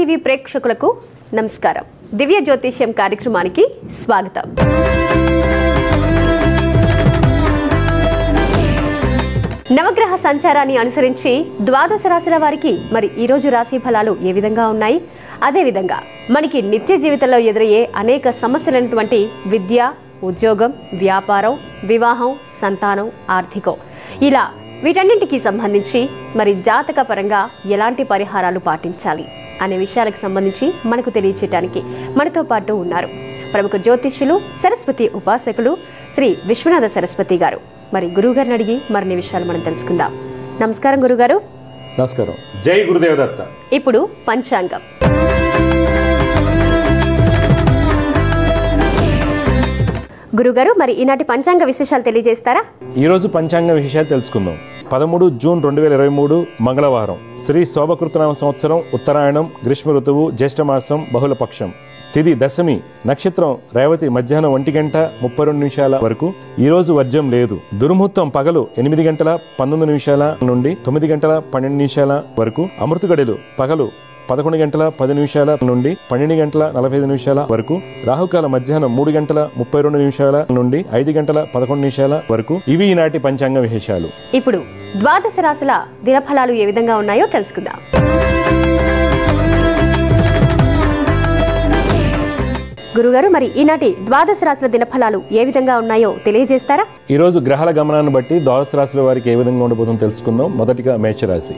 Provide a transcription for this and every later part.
TV ప్రేక్షకులకు నమస్కారం దివ్య జ్యోతిష్యం కార్యక్రమానికి స్వాగతం నవగ్రహ సంచారాన్ని అనుసరించి ద్వాదశ రాశుల వారికి మరి ఈ రోజు రాశి ఫలాలు ఏ విధంగా ఉన్నాయి అదేవిధంగా మనకి నిత్య జీవితంలో ఎదురయ్యే అనేక సమస్యలైనటువంటి విద్య ఉద్యోగం వ్యాపారం వివాహం సంతానం ఆర్థికం ఇలా వీటన్నింటికి సంబంధించి మరి జాతక పరంగా ఎలాంటి పరిహారాలు పాటించాలి అనే విషయాలకు సంబంధించి మనకు తెలియచేయడానికి మనతో పాటు ఉన్నారు ప్రముఖ జ్యోతిష్యులు సరస్వతి ఉపాసకులు శ్రీ విశ్వనాథ సరస్వతి గారు మరి గురువుగారిని అడిగి మరిన్ని విషయాలు మనం తెలుసుకుందాం నమస్కారం గురుగారు నమస్కారం జై గురుదేవదత్త ఇప్పుడు పంచాంగం గురుగారు మరి ఈనాటి పంచాంగ విశేషాలు తెలియజేస్తారా ఈరోజు పంచాంగ విషయాలు తెలుసుకుందాం పదమూడు జూన్ రెండు వేల ఇరవై మూడు మంగళవారం శ్రీ శోభకృతనామ సంవత్సరం ఉత్తరాయణం గ్రీష్మ ఋతువు జ్యేష్ఠమాసం బహుళపక్షం తిది దశమి నక్షత్రం రేవతి మధ్యాహ్నం ఒంటి గంట ముప్పై రెండు నిమిషాల వరకు ఈ రోజు వర్జం లేదు దుర్ముహూర్తం పగలు ఎనిమిది గంటల పంతొమ్మిది నిమిషాల నుండి తొమ్మిది గంటల పన్నెండు నిమిషాల వరకు అమృత గడిలు పగలు పదకొండు గంటల పది నిమిషాల నుండి పన్నెండు గంటల నలభై ఐదు నిమిషాల వరకు రాహుకాల మధ్యాహ్నం మూడు గంటల ముప్పై రెండు నిమిషాల నుండి ఐదు గంటల పదకొండు నిమిషాల వరకు ఇవి ఈనాటి పంచాంగ విశేషాలు ఇప్పుడు ద్వాదశ రాశుల దినఫలాలు ఏ విధంగా ఉన్నాయో తెలుసుకుందాం గురుగారు మరి ఈనాటి ద్వాదశ రాశుల దినఫలాలు ఏ విధంగా ఉన్నాయో తెలియజేస్తారా ఈ రోజు గ్రహాల గమనాన్ని బట్టి ద్వాదశ రాశుల వారికి ఏ విధంగా ఉండబోతుందో తెలుసుకుందాం మొదటిగా మేషరాశి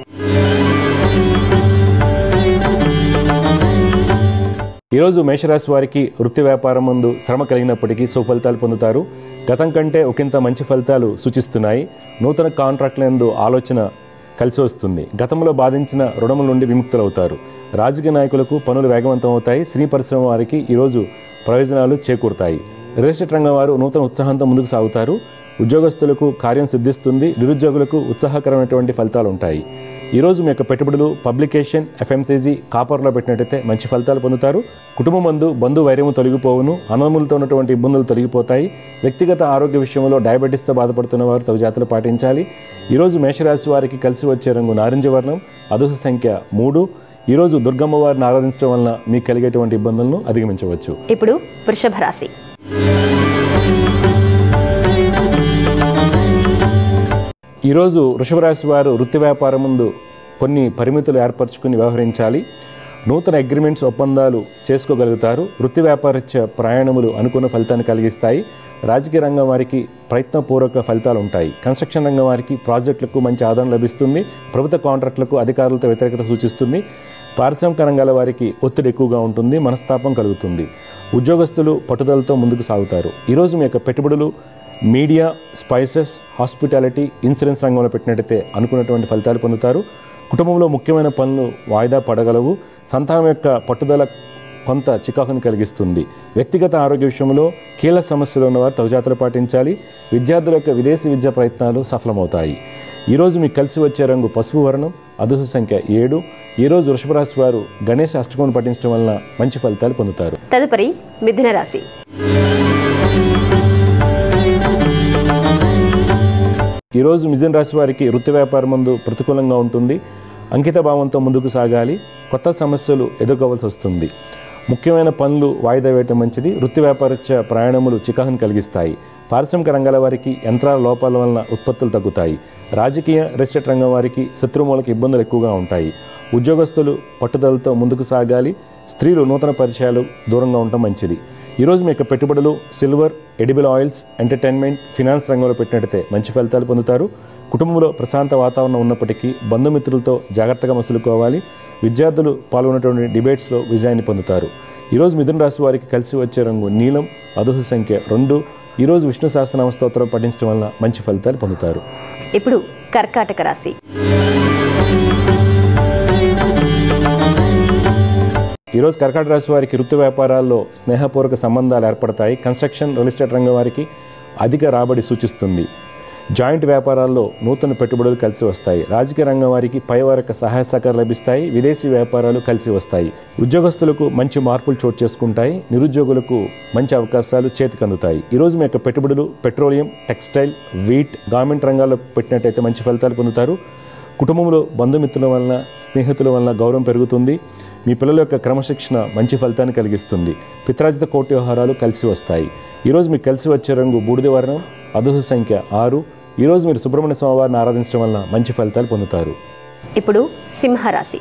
ఈరోజు మేషరాశి వారికి వృత్తి వ్యాపారం ముందు శ్రమ కలిగినప్పటికీ సుఫలితాలు పొందుతారు గతం కంటే ఒకంత మంచి ఫలితాలు సూచిస్తున్నాయి నూతన కాంట్రాక్ట్లందు ఆలోచన కలిసి వస్తుంది గతంలో బాధించిన రుణముల నుండి విముక్తులవుతారు రాజకీయ నాయకులకు పనులు వేగవంతం అవుతాయి సినీ పరిశ్రమ వారికి ఈరోజు ప్రయోజనాలు చేకూరుతాయి రియల్ ఎస్టేట్ రంగం వారు నూతన ఉత్సాహంతో ముందుకు సాగుతారు ఉద్యోగస్తులకు కార్యం సిద్ధిస్తుంది నిరుద్యోగులకు ఉత్సాహకరమైనటువంటి ఫలితాలు ఉంటాయి ఈరోజు మీ యొక్క పెట్టుబడులు పబ్లికేషన్ ఎఫ్ఎంసీజీ కాపర్లో పెట్టినట్టయితే మంచి ఫలితాలు పొందుతారు కుటుంబం మందు బంధు వైర్యము తొలగిపోవును అన్నములతో ఉన్నటువంటి ఇబ్బందులు తొలగిపోతాయి వ్యక్తిగత ఆరోగ్య విషయంలో డయాబెటీస్తో బాధపడుతున్న వారు తగు జాతులు పాటించాలి ఈరోజు మేషరాశి వారికి కలిసి వచ్చే రంగు నారింజ వర్ణం అదుసు సంఖ్య మూడు ఈరోజు దుర్గమ్మ వారిని ఆరాధించడం వలన మీకు కలిగేటువంటి ఇబ్బందులను అధిగమించవచ్చు ఇప్పుడు వృషభ రాశి ఈరోజు వృషభరాశి వారు వృత్తి వ్యాపారం ముందు కొన్ని పరిమితులు ఏర్పరచుకుని వ్యవహరించాలి నూతన అగ్రిమెంట్స్ ఒప్పందాలు చేసుకోగలుగుతారు వృత్తి వ్యాపారత్య ప్రయాణములు అనుకున్న ఫలితాన్ని కలిగిస్తాయి రాజకీయ రంగం వారికి ప్రయత్నపూర్వక ఫలితాలు ఉంటాయి కన్స్ట్రక్షన్ రంగం వారికి ప్రాజెక్టులకు మంచి ఆదరణ లభిస్తుంది ప్రభుత్వ కాంట్రాక్టులకు అధికారులతో వ్యతిరేకత సూచిస్తుంది పారిశ్రామిక రంగాల వారికి ఒత్తిడి ఎక్కువగా ఉంటుంది మనస్తాపం కలుగుతుంది ఉద్యోగస్తులు పట్టుదలతో ముందుకు సాగుతారు ఈరోజు మీ యొక్క పెట్టుబడులు మీడియా స్పైసెస్ హాస్పిటాలిటీ ఇన్సూరెన్స్ రంగంలో పెట్టినట్టయితే అనుకున్నటువంటి ఫలితాలు పొందుతారు కుటుంబంలో ముఖ్యమైన పనులు వాయిదా పడగలవు సంతానం యొక్క పట్టుదల కొంత చికాకుని కలిగిస్తుంది వ్యక్తిగత ఆరోగ్య విషయంలో కీలక సమస్యలు ఉన్నవారు తగుజాతలు పాటించాలి విద్యార్థుల యొక్క విదేశీ విద్యా ప్రయత్నాలు సఫలమవుతాయి ఈరోజు మీకు కలిసి వచ్చే రంగు పసుపు వర్ణం అదుసు సంఖ్య ఏడు ఈరోజు వృషభరాశి వారు గణేష్ అష్టకం పఠించడం వలన మంచి ఫలితాలు పొందుతారు తదుపరి మిథున రాశి ఈరోజు మిథున రాశి వారికి వృత్తి వ్యాపారం ముందు ప్రతికూలంగా ఉంటుంది అంకిత భావంతో ముందుకు సాగాలి కొత్త సమస్యలు ఎదుర్కోవాల్సి వస్తుంది ముఖ్యమైన పనులు వాయిదా వేయటం మంచిది వృత్తి వ్యాపారత్య ప్రయాణములు చికాకుని కలిగిస్తాయి పారిశ్రామిక రంగాల వారికి యంత్రాల లోపాల వలన ఉత్పత్తులు తగ్గుతాయి రాజకీయ రిజిస్టేట్ రంగం వారికి శత్రుమూలక ఇబ్బందులు ఎక్కువగా ఉంటాయి ఉద్యోగస్తులు పట్టుదలతో ముందుకు సాగాలి స్త్రీలు నూతన పరిచయాలు దూరంగా ఉండటం మంచిది ఈరోజు మీ యొక్క పెట్టుబడులు silver edible oils entertainment finance రంగంలో పెట్టినట్టయితే మంచి ఫలితాలు పొందుతారు కుటుంబంలో ప్రశాంత వాతావరణం ఉన్నప్పటికీ బంధుమిత్రులతో జాగ్రత్తగా మసులుకోవాలి విద్యార్థులు పాల్గొన్నటువంటి డిబేట్స్లో విజయాన్ని పొందుతారు ఈరోజు మిథున రాశి వారికి కలిసి వచ్చే రంగు నీలం అదుహు సంఖ్య రెండు ఈరోజు విష్ణు సహస్రనామ స్తోత్రం పఠించడం వలన మంచి ఫలితాలు పొందుతారు ఇప్పుడు కర్కాటక రాశి ఈరోజు కర్కాటక రాశి వారికి వృత్తి వ్యాపారాల్లో స్నేహపూర్వక సంబంధాలు ఏర్పడతాయి కన్స్ట్రక్షన్ రియల్ ఎస్టేట్ రంగం వారికి అధిక రాబడి సూచిస్తుంది జాయింట్ వ్యాపారాల్లో నూతన పెట్టుబడులు కలిసి వస్తాయి రాజకీయ రంగం వారికి పై వారికి సహాయ సహకారాలు లభిస్తాయి విదేశీ వ్యాపారాలు కలిసి వస్తాయి ఉద్యోగస్తులకు మంచి మార్పులు చోటు చేసుకుంటాయి నిరుద్యోగులకు మంచి అవకాశాలు చేతికి అందుతాయి ఈరోజు మీ యొక్క పెట్టుబడులు పెట్రోలియం టెక్స్టైల్ వీట్ గార్మెంట్ రంగాల్లో పెట్టినట్టయితే మంచి ఫలితాలు పొందుతారు కుటుంబంలో బంధుమిత్రుల వలన స్నేహితుల వలన గౌరవం పెరుగుతుంది మీ పిల్లల యొక్క క్రమశిక్షణ మంచి ఫలితాన్ని కలిగిస్తుంది పిత్రాజిత కోటి వ్యవహారాలు కలిసి వస్తాయి ఈరోజు మీకు కలిసి వచ్చే రంగు బూడిద వర్ణం అదుహ సంఖ్య ఆరు ఈరోజు మీరు సుబ్రహ్మణ్య స్వామివారిని ఆరాధించడం వలన మంచి ఫలితాలు పొందుతారు ఇప్పుడు సింహరాశి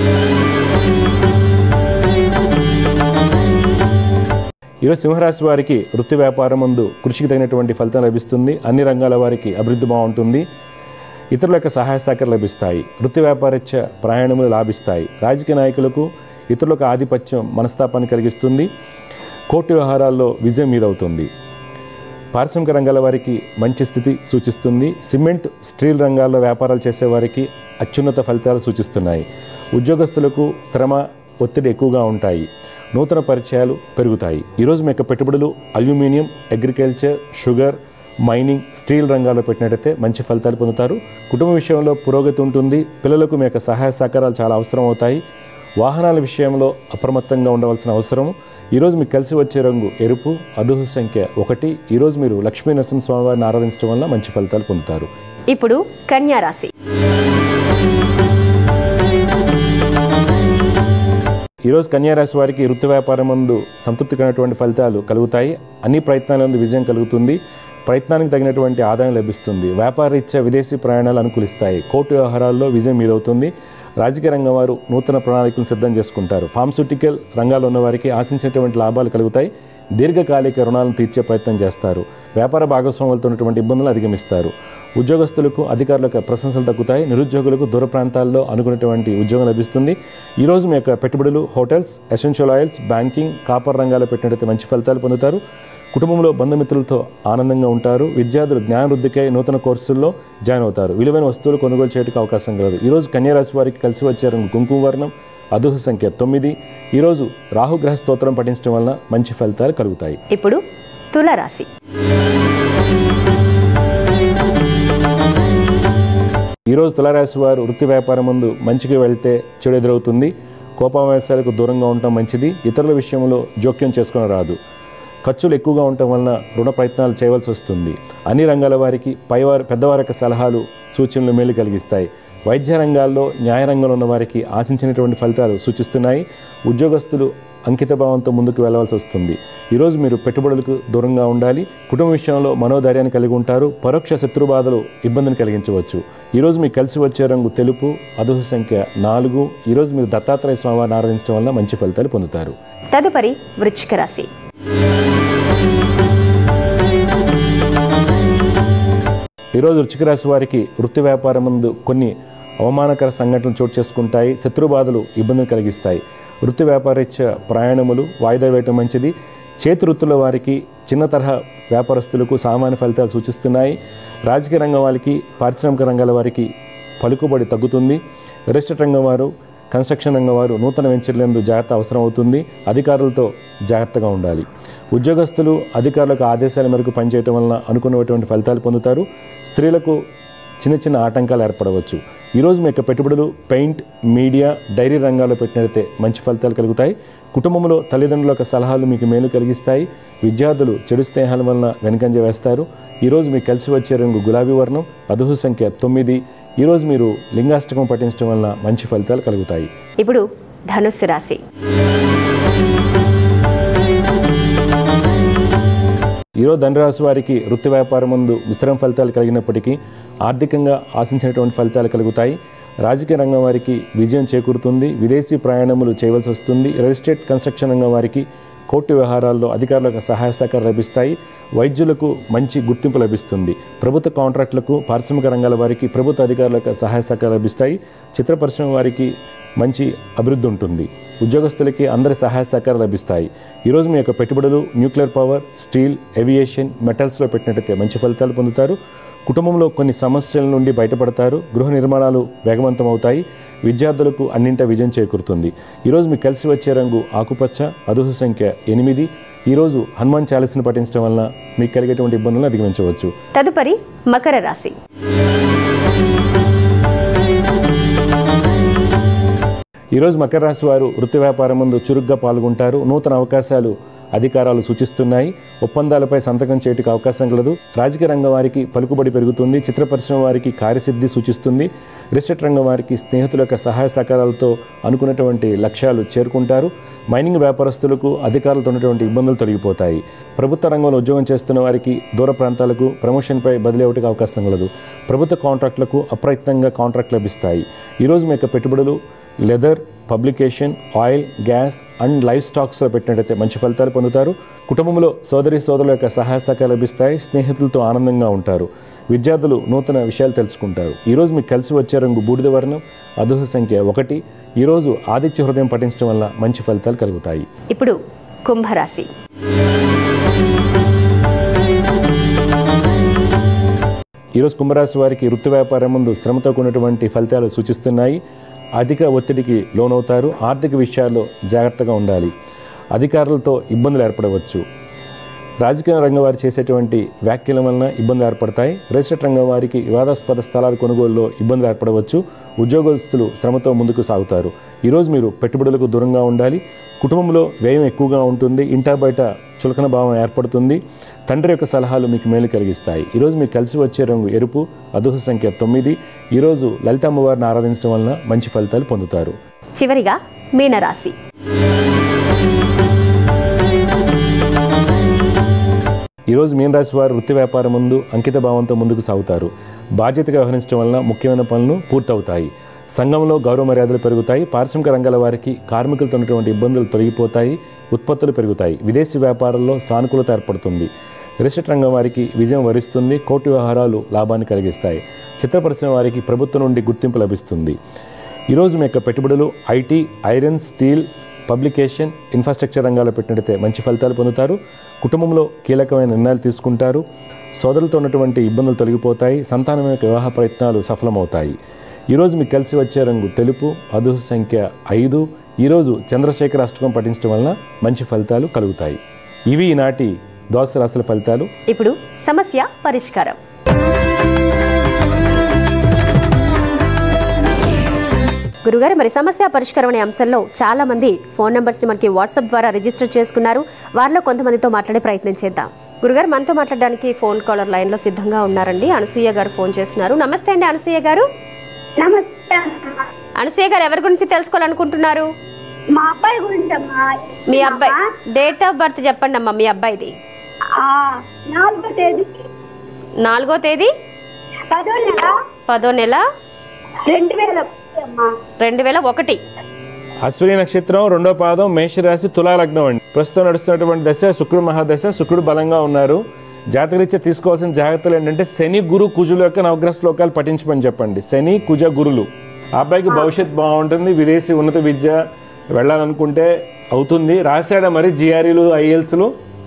ఈరోజు సింహరాశి వారికి వృత్తి వ్యాపారం ముందు కృషికి తగినటువంటి ఫలితం లభిస్తుంది అన్ని రంగాల వారికి అభివృద్ధి బాగుంటుంది ఇతరుల యొక్క సహాయ సహకారం లభిస్తాయి వృత్తి వ్యాపారత్య ప్రయాణములు లాభిస్తాయి రాజకీయ నాయకులకు ఇతరులకు ఆధిపత్యం మనస్తాపాన్ని కలిగిస్తుంది కోర్టు వ్యవహారాల్లో విజయం మీదవుతుంది పారిశ్రామిక రంగాల వారికి మంచి స్థితి సూచిస్తుంది సిమెంట్ స్టీల్ రంగాల్లో వ్యాపారాలు చేసేవారికి అత్యున్నత ఫలితాలు సూచిస్తున్నాయి ఉద్యోగస్తులకు శ్రమ ఒత్తిడి ఎక్కువగా ఉంటాయి నూతన పరిచయాలు పెరుగుతాయి ఈరోజు మీ యొక్క పెట్టుబడులు aluminium agriculture sugar mining steel రంగాల్లో పెట్టినట్టయితే మంచి ఫలితాలు పొందుతారు కుటుంబ విషయంలో పురోగతి ఉంటుంది పిల్లలకు మీ యొక్క సహాయ సహకారాలు చాలా అవసరం అవుతాయి వాహనాల విషయంలో అప్రమత్తంగా ఉండవలసిన అవసరం ఈరోజు మీకు కలిసి వచ్చే రంగు ఎరుపు అదుహ సంఖ్య ఒకటి ఈరోజు మీరు లక్ష్మీ నరసింహస్వామివారిని ఆరాధించడం వల్ల మంచి ఫలితాలు పొందుతారు ఇప్పుడు కన్యా రాశి ఈరోజు కన్యారాశి వారికి వృత్తి వ్యాపారం ముందు సంతృప్తికరమైనటువంటి ఫలితాలు కలుగుతాయి అన్ని ప్రయత్నాల ముందు విజయం కలుగుతుంది ప్రయత్నానికి తగినటువంటి ఆదాయం లభిస్తుంది వ్యాపారరీత్యా విదేశీ ప్రయాణాలు అనుకూలిస్తాయి కోర్టు వ్యవహారాల్లో విజయం మీదవుతుంది రాజకీయ రంగం వారు నూతన ప్రణాళికలను సిద్ధం చేసుకుంటారు ఫార్మస్యూటికల్ రంగాల్లో ఉన్న వారికి ఆశించినటువంటి లాభాలు కలుగుతాయి దీర్ఘకాలిక రుణాలను తీర్చే ప్రయత్నం చేస్తారు వ్యాపార భాగస్వాములతో ఉన్నటువంటి ఇబ్బందులు అధిగమిస్తారు ఉద్యోగస్తులకు అధికారులకు ప్రశంసలు తగ్గుతాయి నిరుద్యోగులకు దూర ప్రాంతాల్లో అనుకున్నటువంటి ఉద్యోగం లభిస్తుంది ఈరోజు మీ యొక్క పెట్టుబడులు hotels essential oils banking copper రంగాల్లో పెట్టినట్టయితే మంచి ఫలితాలు పొందుతారు కుటుంబంలో బంధుమిత్రులతో ఆనందంగా ఉంటారు విద్యార్థులు జ్ఞానవృద్ధికై నూతన కోర్సుల్లో జాయిన్ అవుతారు విలువైన వస్తువులు కొనుగోలు చేయడానికి అవకాశం కలదు ఈరోజు కన్యారాశి వారికి కలిసి వచ్చే రంగు కుంకుమ వర్ణం అదుహ సంఖ్య తొమ్మిది ఈరోజు రాహుగ్రహ స్తోత్రం పఠించడం వలన మంచి ఫలితాలు కలుగుతాయి ఇప్పుడు తులరాశి ఈరోజు తులారాశి వారు వృత్తి వ్యాపారం ముందు మంచిగా వెళ్తే చెడు ఎదురవుతుంది కోపావేశాలకు దూరంగా ఉండటం మంచిది ఇతరుల విషయంలో జోక్యం చేసుకుని రాదు ఖర్చులు ఎక్కువగా ఉండటం వలన రుణ ప్రయత్నాలు చేయవలసి వస్తుంది అన్ని రంగాల వారికి పైవారి పెద్దవారి యొక్క సలహాలు సూచనలు మేలు కలిగిస్తాయి వైద్య రంగాల్లో న్యాయ రంగంలో ఉన్న వారికి ఆశించినటువంటి ఫలితాలు సూచిస్తున్నాయి ఉద్యోగస్తులు అంకితభావంతో ముందుకు వెళ్ళవలసి వస్తుంది ఈరోజు మీరు పెట్టుబడులకు దూరంగా ఉండాలి కుటుంబ విషయంలో మనోధైర్యాన్ని కలిగి ఉంటారు పరోక్ష శత్రు బాధలు ఇబ్బందిని కలిగించవచ్చు ఈరోజు మీకు కలిసి వచ్చే రంగు తెలుపు అదుహ సంఖ్య నాలుగు ఈరోజు మీరు దత్తాత్రేయ స్వామివారిని ఆరాధించడం వల్ల మంచి ఫలితాలు పొందుతారు తదుపరి వృశ్చిక రాశి ఈరోజు వృశ్చిక రాశి వారికి వృత్తి వ్యాపారం ముందు కొన్ని అవమానకర సంఘటనలు చోటు చేసుకుంటాయి శత్రు బాధలు ఇబ్బందులు కలిగిస్తాయి వృత్తి వ్యాపారీత్య ప్రయాణములు వాయిదా వేయటం మంచిది చేతి వృత్తుల వారికి చిన్న తరహా వ్యాపారస్తులకు సామాన్య ఫలితాలు సూచిస్తున్నాయి రాజకీయ రంగం వారికి పారిశ్రామిక రంగాల వారికి పలుకుబడి తగ్గుతుంది రియల్ ఎస్టేట్ రంగం వారు కన్స్ట్రక్షన్ రంగం వారు నూతన వెంచర్లందు జాగ్రత్త అవసరం అవుతుంది అధికారులతో జాగ్రత్తగా ఉండాలి ఉద్యోగస్తులు అధికారులకు ఆదేశాల మేరకు పనిచేయటం వలన అనుకున్నటువంటి ఫలితాలు పొందుతారు స్త్రీలకు చిన్న చిన్న ఆటంకాలు ఏర్పడవచ్చు ఈరోజు మీ యొక్క పెట్టుబడులు పెయింట్ మీడియా డైరీ రంగాల్లో పెట్టినట్లయితే మంచి ఫలితాలు కలుగుతాయి కుటుంబంలో తల్లిదండ్రుల యొక్క సలహాలు మీకు మేలు కలిగిస్తాయి విద్యార్థులు చెడు స్నేహాల వలన వెనకంజ వేస్తారు ఈరోజు మీకు కలిసి వచ్చే రంగు గులాబీ వర్ణం అదుహు సంఖ్య తొమ్మిది ఈరోజు మీరు లింగాష్టకం పఠించడం వలన మంచి ఫలితాలు కలుగుతాయి ఇప్పుడు ధనుస్సు రాశి ఈరోజు ధనురాశి వారికి వృత్తి వ్యాపారం ముందు మిశ్రమ ఫలితాలు కలిగినప్పటికీ ఆర్థికంగా ఆశించినటువంటి ఫలితాలు కలుగుతాయి రాజకీయ రంగం వారికి విజయం చేకూరుతుంది విదేశీ ప్రయాణములు చేయవలసి వస్తుంది రియల్ ఎస్టేట్ కన్స్ట్రక్షన్ రంగం వారికి కోర్టు వ్యవహారాల్లో అధికారులకు సహాయ సహకారం లభిస్తాయి వైద్యులకు మంచి గుర్తింపు లభిస్తుంది ప్రభుత్వ కాంట్రాక్టులకు పారిశ్రామిక రంగాల వారికి ప్రభుత్వ అధికారులకు సహాయ సహకారం లభిస్తాయి చిత్ర పరిశ్రమ వారికి మంచి అభివృద్ధి ఉంటుంది ఉద్యోగస్తులకి అందరి సహాయ సహకారం లభిస్తాయి ఈరోజు మీ యొక్క పెట్టుబడులు న్యూక్లియర్ పవర్ స్టీల్ ఏవియేషన్ మెటల్స్లో పెట్టినట్టయితే మంచి ఫలితాలు పొందుతారు కుటుంబంలో కొన్ని సమస్యల నుండి బయటపడతారు గృహ నిర్మాణాలు వేగవంతం అవుతాయి విద్యార్థులకు అన్నింట విజయం చేకూరుతుంది ఈరోజు మీకు కలిసి వచ్చే రంగు ఆకుపచ్చ అదుహ సంఖ్య ఎనిమిది ఈరోజు హనుమాన్ చాలీస్ని పఠించడం వలన మీకు కలిగేటువంటి ఇబ్బందులను అధిగమించవచ్చు తదుపరి మకర రాశి ఈరోజు మకర రాశి వారు వృత్తి వ్యాపారం ముందు చురుగ్గా పాల్గొంటారు నూతన అవకాశాలు అధికారాలు సూచిస్తున్నాయి ఒప్పందాలపై సంతకం చేయడానికి అవకాశం కలదు రాజకీయ రంగం వారికి పలుకుబడి పెరుగుతుంది చిత్ర పరిశ్రమ వారికి కార్యసిద్ధి సూచిస్తుంది రిసెట్ రంగం వారికి స్నేహితుల యొక్క సహాయ సహకారాలతో అనుకున్నటువంటి లక్ష్యాలు చేరుకుంటారు మైనింగ్ వ్యాపారస్తులకు అధికారులతో ఉన్నటువంటి ఇబ్బందులు తొలగిపోతాయి ప్రభుత్వ రంగంలో ఉద్యోగం చేస్తున్న వారికి దూర ప్రాంతాలకు ప్రమోషన్పై బదిలీ అవడానికి అవకాశం కలదు ప్రభుత్వ కాంట్రాక్టులకు అప్రయత్నంగా కాంట్రాక్ట్ లభిస్తాయి ఈరోజు మీ యొక్క పెట్టుబడులు leather publication oil gas and life స్టాక్స్లో పెట్టినట్టయితే మంచి ఫలితాలు పొందుతారు కుటుంబంలో సోదరి సోదరుల యొక్క సహాయ సహకారాలు లభిస్తాయి స్నేహితులతో ఆనందంగా ఉంటారు విద్యార్థులు నూతన విషయాలు తెలుసుకుంటారు ఈరోజు మీకు కలిసి వచ్చే రంగు బూడిద వర్ణం అదృష్ట సంఖ్య ఒకటి ఈరోజు ఆదిత్య హృదయం పఠించడం వల్ల మంచి ఫలితాలు కలుగుతాయి ఇప్పుడు కుంభరాశి ఈరోజు కుంభరాశి వారికి వృత్తి వ్యాపారం ముందు శ్రమతో కూడినటువంటి ఫలితాలు సూచిస్తున్నాయి అధిక ఒత్తిడికి లోనవుతారు ఆర్థిక విషయాల్లో జాగ్రత్తగా ఉండాలి అధికారులతో ఇబ్బందులు ఏర్పడవచ్చు రాజకీయ రంగం వారు చేసేటువంటి వ్యాఖ్యల వలన ఇబ్బందులు ఏర్పడతాయి రిజిస్టర్ రంగం వారికి వివాదాస్పద స్థలాల కొనుగోలులో ఇబ్బందులు ఏర్పడవచ్చు ఉద్యోగస్తులు శ్రమతో ముందుకు సాగుతారు ఈరోజు మీరు పెట్టుబడులకు దూరంగా ఉండాలి కుటుంబంలో వ్యయం ఎక్కువగా ఉంటుంది ఇంటా బయట చులకన భావం ఏర్పడుతుంది తండ్రి యొక్క సలహాలు మీకు మేలు కలిగిస్తాయి ఈరోజు మీకు కలిసి వచ్చే రంగు ఎరుపు అదుహ సంఖ్య తొమ్మిది ఈరోజు లలిత అమ్మవారిని ఆరాధించడం వలన మంచి ఫలితాలు పొందుతారు చివరిగా మీనరాశి ఈరోజు మీన రాశి వారు వృత్తి వ్యాపారం ముందు అంకిత భావంతో ముందుకు సాగుతారు బాధ్యతగా వ్యవహరించడం వలన ముఖ్యమైన పనులు పూర్తవుతాయి సంఘంలో గౌరవ మర్యాదలు పెరుగుతాయి పారిశ్రామిక రంగాల వారికి కార్మికులతో ఉన్నటువంటి ఇబ్బందులు తొలగిపోతాయి ఉత్పత్తులు పెరుగుతాయి విదేశీ వ్యాపారంలో సానుకూలత ఏర్పడుతుంది రిజిస్టర్ రంగం వారికి విజయం వరిస్తుంది కోటి వ్యవహారాలు లాభాన్ని కలిగిస్తాయి చిత్ర పరిశ్రమ వారికి ప్రభుత్వం నుండి గుర్తింపు లభిస్తుంది ఈరోజు మీ యొక్క పెట్టుబడులు IT iron steel publication infrastructure రంగాల్లో పెట్టినట్టయితే మంచి ఫలితాలు పొందుతారు కుటుంబంలో కీలకమైన నిర్ణయాలు తీసుకుంటారు సోదరులతో ఉన్నటువంటి ఇబ్బందులు తొలగిపోతాయి సంతానం యొక్క వివాహ ప్రయత్నాలు సఫలమవుతాయి ఈరోజు మీకు కలిసి వచ్చే రంగు తెలుపు అదుహ సంఖ్య ఐదు ఈరోజు చంద్రశేఖర అష్టకం పఠించడం వలన మంచి ఫలితాలు కలుగుతాయి ఇవి ఈనాటి ద్వాదశ రాశుల ఫలితాలు ఇప్పుడు సమస్య పరిష్కారం గురుగారు మరి సమస్య పరిష్కారం అనే అంశంలో చాలా మంది ఫోన్ నెంబర్స్ని మనకి వాట్సాప్ ద్వారా రిజిస్టర్ చేసుకున్నారు వారిలో కొంతమందితో మాట్లాడే ప్రయత్నం చేద్దాం గురుగారు మనతో మాట్లాడడానికి ఫోన్ కాలర్ లైన్లో సిద్ధంగా ఉన్నారండి అనసూయ గారు ఫోన్ చేస్తున్నారు నమస్తే అండి అనసూయ గారు నమస్తే అమ్మా. అనసూయ గారు ఎవరి గురించి తెలుసుకోవాలనుకుంటున్నారు మా అబ్బాయి గురించి అమ్మా మీ అబ్బాయి డేట్ ఆఫ్ బర్త్ చెప్పండి అమ్మా మీ అబ్బాయిది ఆ, నాలుగో తేదీ నాలుగో తేదీ పదో నెల పదో నెల రెండు వేల ఒకటి అమ్మా రెండు వేల ఒకటి అశ్విని నక్షత్రం రెండో పాదం మేషరాశి తులా లగ్నం అండి ప్రస్తుతం నడుస్తున్నటువంటి దశ శుక్రుడు మహాదశ శుక్రుడు బలంగా ఉన్నారు జాతకరీత్యా తీసుకోవాల్సిన జాగ్రత్తలు ఏంటంటే శని గురు కుజుల యొక్క నవగ్రహ శ్లోకాలు పఠించమని చెప్పండి శని కుజ గురులు ఆ అబ్బాయికి భవిష్యత్ బాగుంటుంది విదేశీ ఉన్నత విద్య వెళ్ళాలనుకుంటే అవుతుంది రాశాడా మరి జిఆర్ఈలు ఐఎల్స్లు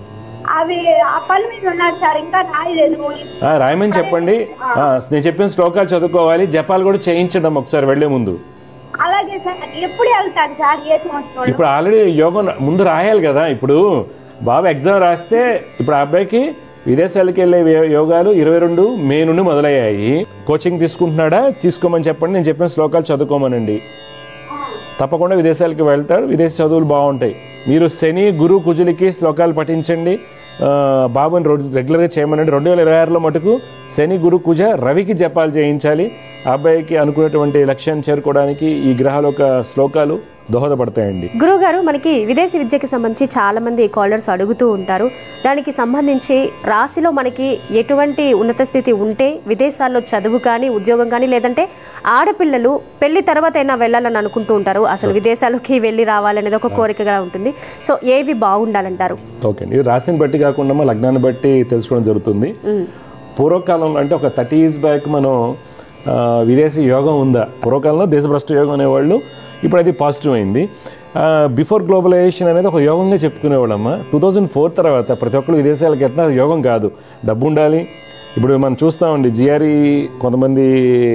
అవి ఆ పని మీద ఉన్నారు సార్ ఇంకా రాయలేదు రాయమని చెప్పండి ఆ, నేను చెప్పిన శ్లోకాలు చదువుకోవాలి జపాలు కూడా చేయించడం ఒకసారి వెళ్లే ముందు అలాగే సార్ ఎప్పుడు వెళ్తాడు సార్ ఏ సంవత్సరం ఇప్పుడు ఆల్రెడీ యోగం ముందు రాయాలి కదా ఇప్పుడు బాబు ఎగ్జామ్ రాస్తే ఇప్పుడు ఆ అబ్బాయికి విదేశాలకు వెళ్ళే యో- యోగాలు ఇరవై రెండు మే నుండి మొదలయ్యాయి కోచింగ్ తీసుకుంటున్నాడా తీసుకోమని చెప్పండి నేను చెప్పిన శ్లోకాలు చదువుకోమనండి తప్పకుండా విదేశాలకు వెళ్తాడు విదేశీ చదువులు బాగుంటాయి మీరు శని గురు కుజులకి శ్లోకాలు పఠించండి ఆ, బాబుని రో- రెగ్యులర్గా చేయమనండి రెండు వేల ఇరవై ఆరులో మటుకు శని గురు కుజ రవికి జపాలు చేయించాలి ఆ అబ్బాయికి అనుకున్నటువంటి లక్ష్యాన్ని చేరుకోవడానికి ఈ గ్రహాల యొక్క శ్లోకాలు దోహదపడతాయండి గురువు గారు మనకి విదేశీ విద్యకి సంబంధించి చాలా మంది కాలర్స్ అడుగుతూ ఉంటారు దానికి సంబంధించి రాశిలో మనకి ఎటువంటి ఉన్నత స్థితి ఉంటే విదేశాల్లో చదువు కానీ ఉద్యోగం కానీ లేదంటే ఆడపిల్లలు పెళ్లి తర్వాత అయినా వెళ్ళాలని అనుకుంటూ ఉంటారు అసలు విదేశాలకి వెళ్ళి రావాలనేది ఒక కోరికగా ఉంటుంది సో ఏవి బాగుండాలంటారు ఓకే అండి ఇది రాశిని బట్టి కాకుండా మా లగ్నాన్ని బట్టి తెలుసుకోవడం జరుగుతుంది పూర్వకాలంలో అంటే ఒక థర్టీ ఇయర్స్ బ్యాక్ మనం ఆ, విదేశీ యోగం ఉందా పూర్వకాలంలో దేశభ్రష్ట యోగం అనేవాళ్ళు ఇప్పుడు అది పాజిటివ్ అయింది బిఫోర్ గ్లోబలైజేషన్ అనేది ఒక యోగంగా చెప్పుకునేవాళ్ళమ్మ టూ థౌజండ్ ఫోర్ తర్వాత ప్రతి ఒక్కరు విదేశాలకు ఎట్లా అది యోగం కాదు డబ్బు ఉండాలి ఇప్పుడు మనం చూస్తామండి జిఆర్ఈ కొంతమంది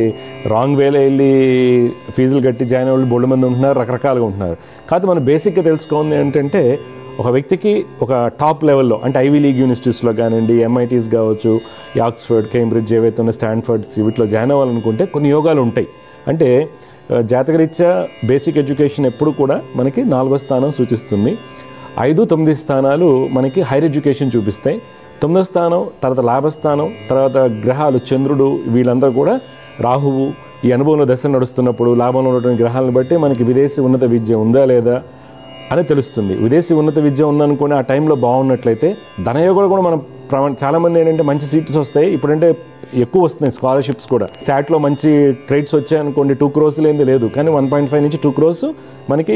రాంగ్ వేలో వెళ్ళి ఫీజులు కట్టి జాయిన్ అయ్యే వాళ్ళు బోల్డ్ మంది ఉంటున్నారు రకరకాలుగా ఉంటున్నారు కాదు మనం బేసిక్గా తెలుసుకోవాలి ఏంటంటే ఒక వ్యక్తికి ఒక టాప్ లెవెల్లో అంటే ఐవీ లీగ్ యూనివర్సిటీస్లో కానివ్వండి ఎంఐటీస్ కావచ్చు ఈ ఆక్స్ఫర్డ్ కేంబ్రిడ్జ్ ఏవైతే ఉన్న స్టాన్ఫర్డ్స్ వీటిలో జాయిన్ అవ్వాలనుకుంటే కొన్ని యోగాలు ఉంటాయి అంటే ఆ, జాతకరీత్యా బేసిక్ ఎడ్యుకేషన్ ఎప్పుడు కూడా మనకి నాలుగో స్థానం సూచిస్తుంది ఐదు తొమ్మిది స్థానాలు మనకి హైర్ ఎడ్యుకేషన్ చూపిస్తాయి తొమ్మిదో స్థానం తర్వాత లాభస్థానం తర్వాత గ్రహాలు చంద్రుడు వీళ్ళందరూ కూడా రాహువు ఈ అనుభవంలో దశ నడుస్తున్నప్పుడు లాభంలో ఉన్నటువంటి గ్రహాలను బట్టి మనకి విదేశీ ఉన్నత విద్య ఉందా లేదా అని తెలుస్తుంది విదేశీ ఉన్నత విద్య ఉందనుకుని ఆ టైంలో బాగున్నట్లయితే ధనయోగాలు కూడా మనం ప్రమ- చాలామంది ఏంటంటే మంచి సీట్స్ వస్తాయి ఇప్పుడంటే ఎక్కువ వస్తున్నాయి స్కాలర్షిప్స్ కూడా శాట్లో మంచి ట్రేడ్స్ వచ్చాయనుకోండి టూ క్రోస్ లేనిది లేదు కానీ వన్ పాయింట్ ఫైవ్ నుంచి టూ క్రోస్ మనకి